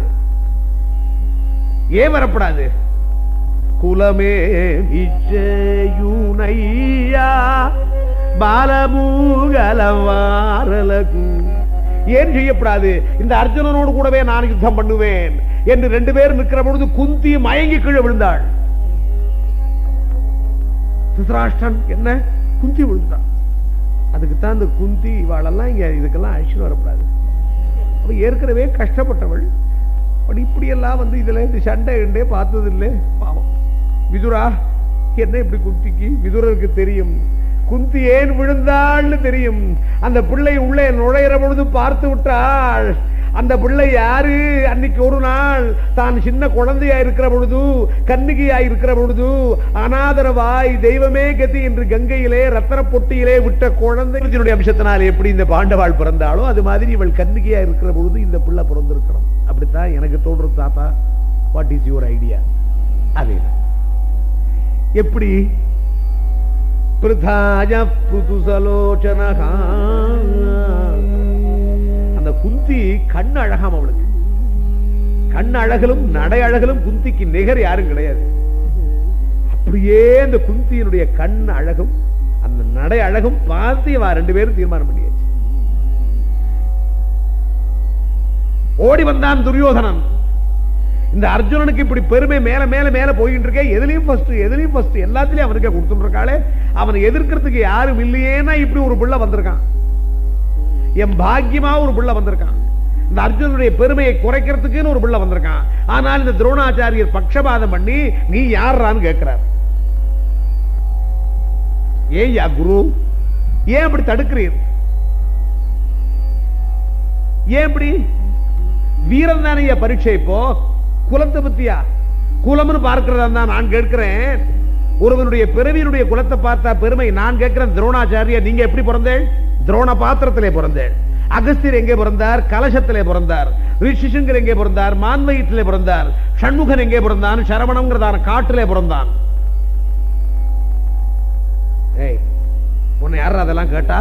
[SPEAKER 1] ஏன் வரப்படாது குலமே இச்சையுனையா பாலமூகலவாரலகு ஏன் செய்யப்படாது இந்த அர்ஜுனனோடு கூடவே நான் யுத்தம் பண்ணுவேன் என்று ரெண்டு பேர் நிற்கிற பொழுது குந்தி மயங்கி கீழே விழுந்தாள் திருதராஷ்டிரன் என்ன குந்தி விழுந்தான் அதுக்கு தான் இந்த குந்தி இவாளெல்லாம் இங்க இதுக்கெல்லாம் அழிச்சுன்னு வரக்கூடாது அவ ஏற்கனவே கஷ்டப்பட்டவள் பட் இப்படியெல்லாம் வந்து இதுல இந்த சண்டை கிண்டே பார்த்தது இல்லை பாவம் விதுரா என்ன இப்படி குந்திக்கு விதுரருக்கு தெரியும் குந்தி ஏன் விழுந்தாள்னு தெரியும் அந்த பிள்ளை உள்ளே நுழையிற பொழுது பார்த்து விட்டாள் அந்த பிள்ளை யாரு அன்னைக்கு ஒரு நாள் தான் சின்ன குழந்தையா இருக்கிற பொழுது கன்னிகையா இருக்கிற பொழுது அனாதரவாய் தெய்வமே கதி என்று கங்கையிலே ரத்தன பொட்டியிலே விட்ட குழந்தை அம்சத்தினால் எப்படி இந்த பாண்டவாள் பிறந்தாளோ அது மாதிரி இவள் கன்னிகையா இருக்கிற பொழுது இந்த பிள்ளை பிறந்திருக்கணும் அப்படித்தான் எனக்கு தோன்றது தாத்தா வாட் இஸ் யுவர் ஐடியா அதே எப்படி பிரதாஜ புதுசலோச்சனகா அந்த குந்தி கண் அழகாம் அவளுக்கு கண் அழகலும் நடை அழகலும் குந்திக்கு நிகர் யாரும் கிடையாது அப்படியே அந்த குந்தியினுடைய கண் அழகும் அந்த நடை அழகும் பார்த்து இவா ரெண்டு பேரும் தீர்மானம் பண்ணியாச்சு ஓடி வந்தான் துரியோதனன் இந்த அர்ஜுனனுக்கு இப்படி பெருமை மேல மேல மேல போயிட்டு இருக்கே எதுலயும் ஃபர்ஸ்ட் எதுலயும் ஃபர்ஸ்ட் எல்லாத்துலயும் அவனுக்கே கொடுத்துட்டு இருக்காளே அவனை எதிர்க்கிறதுக்கு யாரும் இல்லையேன்னா இப்படி ஒரு பிள்ளை வந்திருக்கான் என் பாக்கியமா ஒரு பிள்ளை வந்திருக்கான் இந்த அர்ஜுனுடைய பெருமையை குறைக்கிறதுக்குன்னு ஒரு பிள்ளை வந்திருக்கான் ஆனால் இந்த துரோணாச்சாரியர் பக்ஷபாதம் பண்ணி நீ யாரான்னு கேட்கிறார் ஏய்யா குரு ஏன் அப்படி தடுக்கிறீர் ஏன் இப்படி வீரன் தானே பரீட்சை இப்போ குலத்தை பத்தியா குலம்னு பார்க்கிறதா தான் நான் கேட்கிறேன் ஒருவனுடைய பிறவியினுடைய குலத்தை பார்த்தா பெருமை நான் கேட்கிறேன் துரோணாச்சாரியா நீங்க எப்படி பிறந்தேள் துரோண பாத்திரத்திலே பிறந்தேள் அகஸ்தியர் எங்கே பிறந்தார் கலசத்திலே பிறந்தார் ரிஷிசங்கர் எங்கே பிறந்தார் மான்வயிற்றிலே பிறந்தார் சண்முகன் எங்கே பிறந்தான் சரவணங்கிறதான காட்டிலே பிறந்தான் ஏய் உன்னை யார் அதெல்லாம் கேட்டா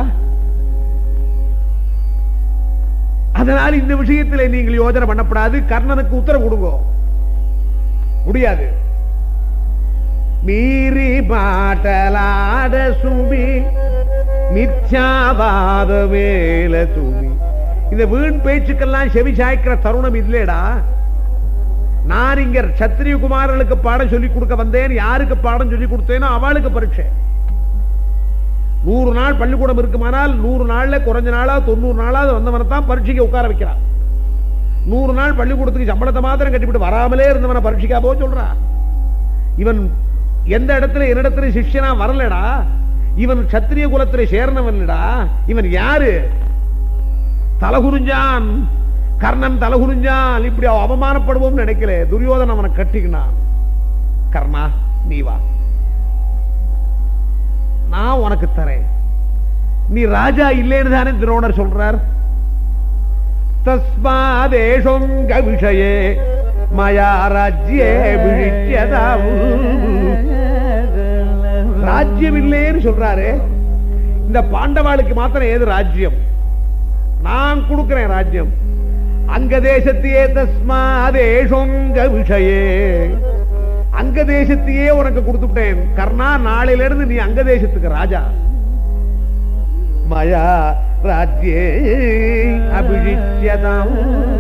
[SPEAKER 1] அதனால் இந்த விஷயத்தில் நீங்கள் யோஜனை பண்ணப்படாது கர்ணனுக்கு உத்தரவு கொடுங்க முடியாது மீறி பாட்டலாட சுமி மித்யாவாத வேல சுமி இந்த வீண் பேச்சுக்கெல்லாம் செவி சாய்க்கிற தருணம் இல்லையடா நான் இங்க சத்திரிய குமாரர்களுக்கு பாடம் சொல்லி கொடுக்க வந்தேன் யாருக்கு பாடம் சொல்லி கொடுத்தேனோ அவளுக்கு பரீட்சை நூறு நாள் பள்ளிக்கூடம் இருக்குமானால் நூறு நாள்ல குறைஞ்ச நாளா தொண்ணூறு நாளாவது வந்தவனை தான் பரீட்சைக்கு உட்கார வைக்கிறான் நூறு நாள் பள்ளிக்கூடத்துக்கு சம்பளத்தை மாத்திரம் கட்டிவிட்டு வராமலே இருந்தவனை பரீட்சைக்கா போக சொல்றா இவன் எந்த இடத்துல என்னிடத்துல சிஷ்யனா வரலடா இவன் சத்திரிய குலத்துல சேர்ந்தவன்டா இவன் யாரு தலகுறிஞ்சான் கர்ணன் தலகுறிஞ்சான் இப்படி அவன் அவமானப்படுவோம் நினைக்கல துரியோதன் அவனை கட்டிக்கினான் கர்ணா நீ வா நான் உனக்கு தரேன் நீ ராஜா இல்லைன்னு தானே துரோணர் சொல்றார் தஸ்மாதேஷோங்க விஷயே மயா ராஜ்யே விழிச்சதாவு ராஜ்யம் இல்லைன்னு சொல்றாரு இந்த பாண்டவாளுக்கு மாத்திரம் ஏது ராஜ்யம் நான் கொடுக்கிறேன் ராஜ்யம் அங்க தேசத்தையே தஸ்மாதேஷோங்க விஷயே அங்க தேசத்தையே உனக்கு கொடுத்துட்டேன் கர்ணா நாளையில இருந்து நீ அங்க தேசத்துக்கு ராஜா மயா ராஜ்யே அபிஷித்யதாம்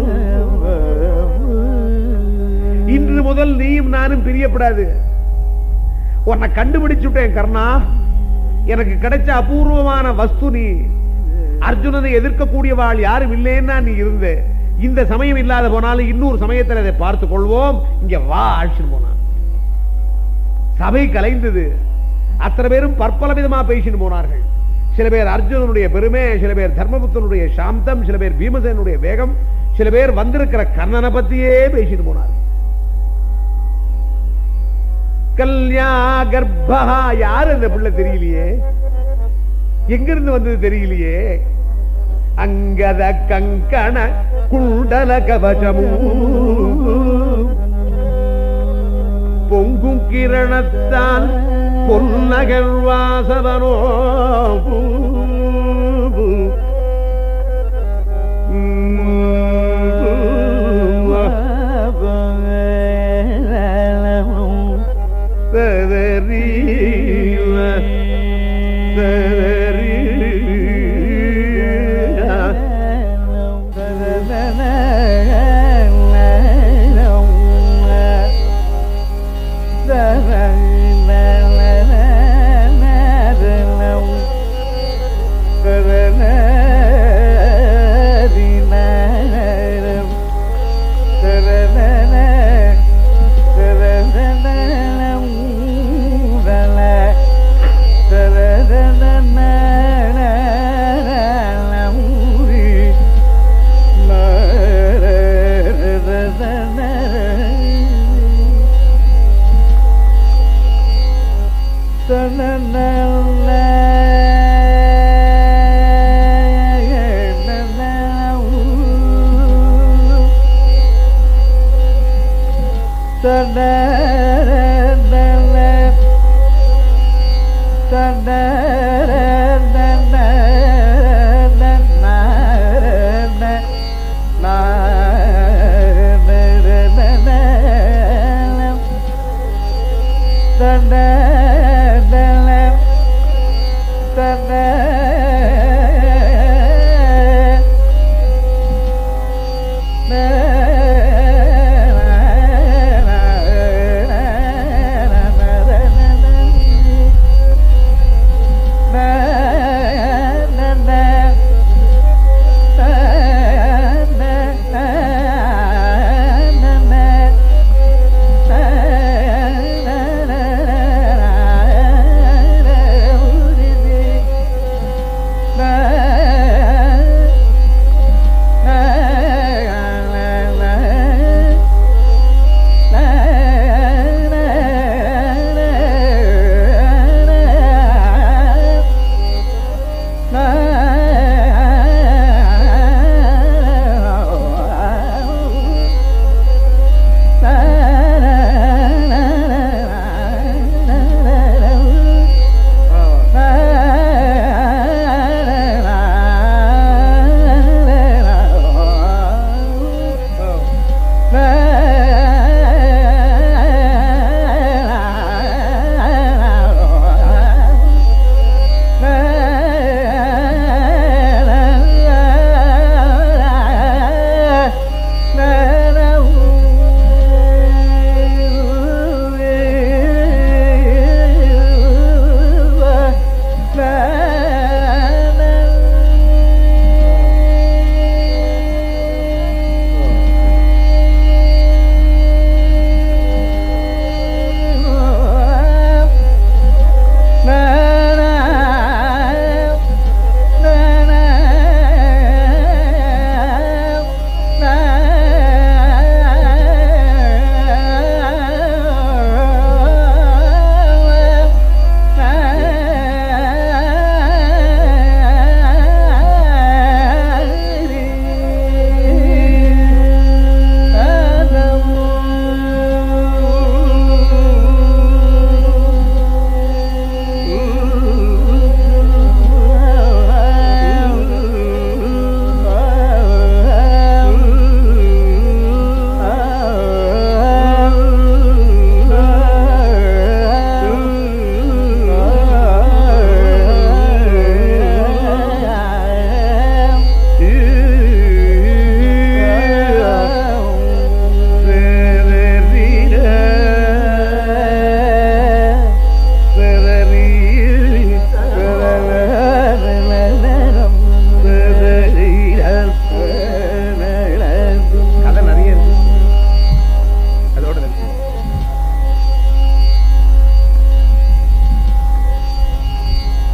[SPEAKER 1] இன்று முதல் நீயும் நானும் பிரியப்படாது உன்னை கண்டுபிடிச்சுட்டேன் கர்ணா எனக்கு கிடைச்ச அபூர்வமான வஸ்து நீ அர்ஜுனனை எதிர்க்கக்கூடியவாள் யாரும் இல்லைன்னா நீ இருந்த இந்த சமயம் இல்லாத போனாலும் இன்னொரு சமயத்தில் அதை பார்த்துக் கொள்வோம் இங்க வா அழைச்சிட்டு போனான் சபை கலைந்தது அத்தனை பேரும் பற்பல விதமா பேசிட்டு போனார்கள் சில பேர் அர்ஜுனனுடைய பெருமை சில பேர் தர்மபுத்தனுடைய சாந்தம் சில பேர் பீமசேனுடைய வேகம் சில பேர் வந்திருக்கிற கர்ணனை பத்தியே பேசிட்டு போனார்கள் கல்யா கர்ப்பா யார் அந்த பிள்ளை தெரியலையே எங்கிருந்து வந்தது தெரியலையே அங்கத கங்கண குண்டல கவசமும் பொங்கும் கிரணத்தான் பொன்னகர் வாசவனோ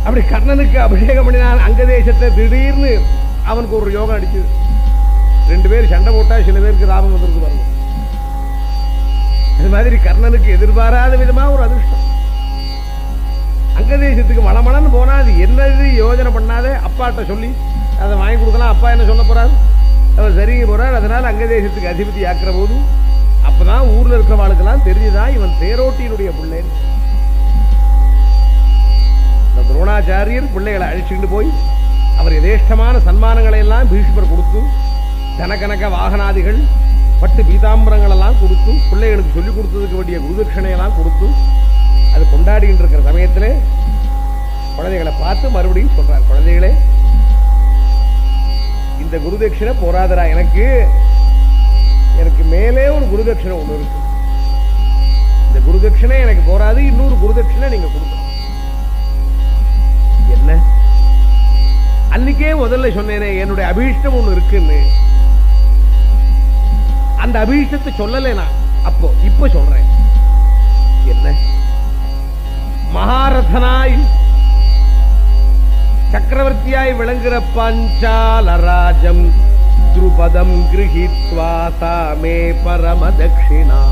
[SPEAKER 1] அப்படி கர்ணனுக்கு அபிஷேகம் பண்ணினான் அங்க தேசத்தை திடீர்னு அவனுக்கு ஒரு யோகம் அடிச்சு ரெண்டு பேர் சண்டை போட்டா சில பேருக்கு லாபம் வந்திருக்கு பாருங்க அது மாதிரி கர்ணனுக்கு எதிர்பாராத விதமா ஒரு அதிர்ஷ்டம் அங்க தேசத்துக்கு மலமலன்னு போனா அது என்னது யோஜனை பண்ணாதே அப்பாட்ட சொல்லி அதை வாங்கி கொடுக்கலாம் அப்பா என்ன சொல்ல போறாரு அவர் சரிங்க போறார் அதனால அங்க தேசத்துக்கு அதிபதி ஆக்குற போது அப்பதான் ஊர்ல இருக்கிறவாளுக்கெல்லாம் தெரிஞ்சுதான் இவன் தேரோட்டியினுடைய பிள்ளைன்னு இந்த துரோணாச்சாரியர் பிள்ளைகளை அழிச்சுட்டு போய் அவர் எதேஷ்டமான சன்மானங்களை எல்லாம் பீஷ்மர் கொடுத்து தனக்கணக்க வாகனாதிகள் பட்டு பீதாம்பரங்கள் எல்லாம் கொடுத்து பிள்ளைகளுக்கு சொல்லிக் கொடுத்ததுக்கு வேண்டிய குருதட்சணை எல்லாம் கொடுத்து அது கொண்டாடிட்டு இருக்கிற சமயத்திலே குழந்தைகளை பார்த்து மறுபடியும் சொல்றார் குழந்தைகளே இந்த குருதட்சிணை போராதரா எனக்கு எனக்கு மேலே ஒரு குருதட்சிணை ஒண்ணு இருக்கு இந்த குருதட்சிணை எனக்கு போராது இன்னொரு குருதட்சிணை நீங்க கொடுக்கணும் என்ன அன்னைக்கே முதல்ல சொன்னேனே என்னுடைய அபீஷ்டம் ஒண்ணு இருக்குன்னு அந்த அபீஷ்டத்தை சொல்லலை நான் அப்போ இப்ப சொல்றேன் என்ன மகாரதனாய் சக்கரவர்த்தியாய் விளங்குற பஞ்சாலராஜம் துருபதம் கிரகித்வா சாமே பரம தட்சிணா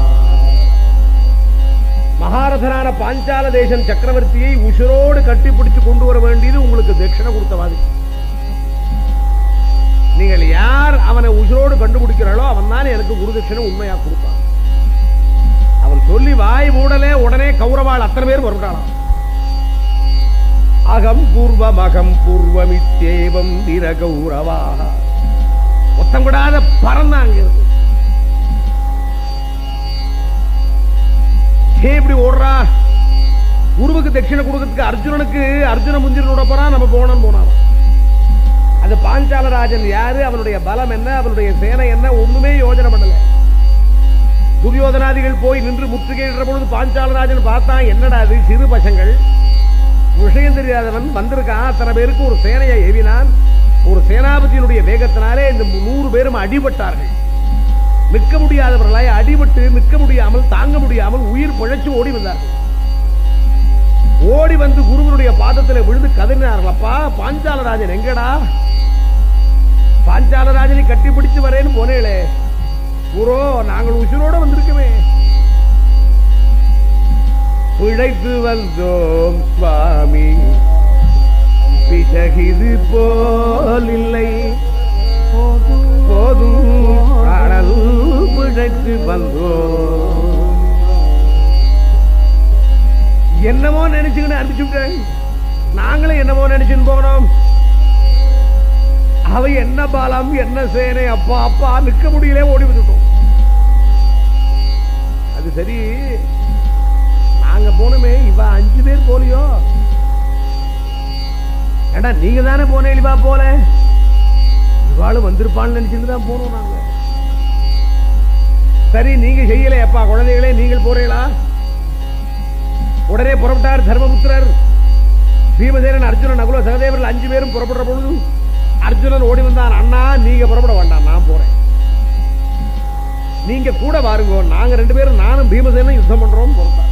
[SPEAKER 1] மகாரதனான பாஞ்சால தேசம் சக்கரவர்த்தியை உசுரோடு கட்டிப்பிடிச்சு கொண்டு வர வேண்டியது உங்களுக்கு தட்சிணை கொடுத்த மாதிரி நீங்கள் யார் அவனை உசுரோடு கண்டுபிடிக்கிறாளோ அவன் தான் எனக்கு குரு தட்சிணை உண்மையா கொடுத்தான் அவன் சொல்லி வாய் மூடலே உடனே கௌரவாள் அத்தனை பேர் வருகிறாளாம் அகம் பூர்வம் அகம் பூர்வமித்தேவம் திர கௌரவாக மொத்தம் விடாத பறந்தாங்க இருக்கு ஏன் இப்படி ஓடுறா குருவுக்கு தட்சிணை கொடுக்கறதுக்கு அர்ஜுனனுக்கு அர்ஜுன முந்திரனோட போறான் நம்ம போனோம் போனான் அது பாஞ்சாலராஜன் யாரு அவனுடைய பலம் என்ன அவனுடைய சேனை என்ன ஒண்ணுமே யோஜனை பண்ணல துரியோதனாதிகள் போய் நின்று முற்றுகையிடுற பொழுது பாஞ்சாலராஜன் பார்த்தான் என்னடா அது சிறு பசங்கள் விஷயம் தெரியாதவன் வந்திருக்கான் அத்தனை பேருக்கு ஒரு சேனையை ஏவினான் ஒரு சேனாபதியினுடைய வேகத்தினாலே இந்த நூறு பேரும் அடிபட்டார்கள் நிற்க முடியாதவர்களாய் அடிபட்டு நிற்க முடியாமல் தாங்க முடியாமல் உயிர் பிழைச்சு ஓடி வந்தார்கள் ஓடி வந்து குருவனுடைய பாதத்தில் விழுந்து கதறினார்கள் அப்பா பாஞ்சாலராஜன் எங்கடா பாஞ்சாலராஜனை கட்டி பிடிச்சு வரேன்னு போனேளே குரோ நாங்கள் உசுரோட வந்திருக்கவே பிழைத்து வந்தோம் சுவாமி பிசகிது போல் இல்லை போதும் கடல் பிழைத்து வந்தோம் என்னமோ நினைச்சுக்கிட்டு அனுப்பிச்சுட்டேன் நாங்களும் என்னமோ நினைச்சுன்னு போனோம் அவ என்ன பாலம் என்ன சேனை அப்பா அப்பா நிக்க முடியல ஓடி வந்துட்டோம் அது சரி நாங்க போனோமே இவ அஞ்சு பேர் போலியோ ஏண்டா நீங்க தானே போனே இவா போல இவாளும் வந்திருப்பான்னு நினைச்சுட்டு தான் போனோம் நாங்க சரி நீங்க செய்யல அப்பா குழந்தைகளே நீங்கள் போறீங்களா உடனே புறப்பட்டார் தர்மபுத்திரர் பீமசேனன் அர்ஜுனன் நகுல சகதேவர்கள் அஞ்சு பேரும் புறப்படுற பொழுது அர்ஜுனன் ஓடி வந்தான் அண்ணா நீங்க புறப்பட வேண்டாம் நான் போறேன் நீங்க கூட பாருங்க நாங்க ரெண்டு பேரும் நானும் பீமசேனும் யுத்தம் பண்றோம் புறப்பட்டார்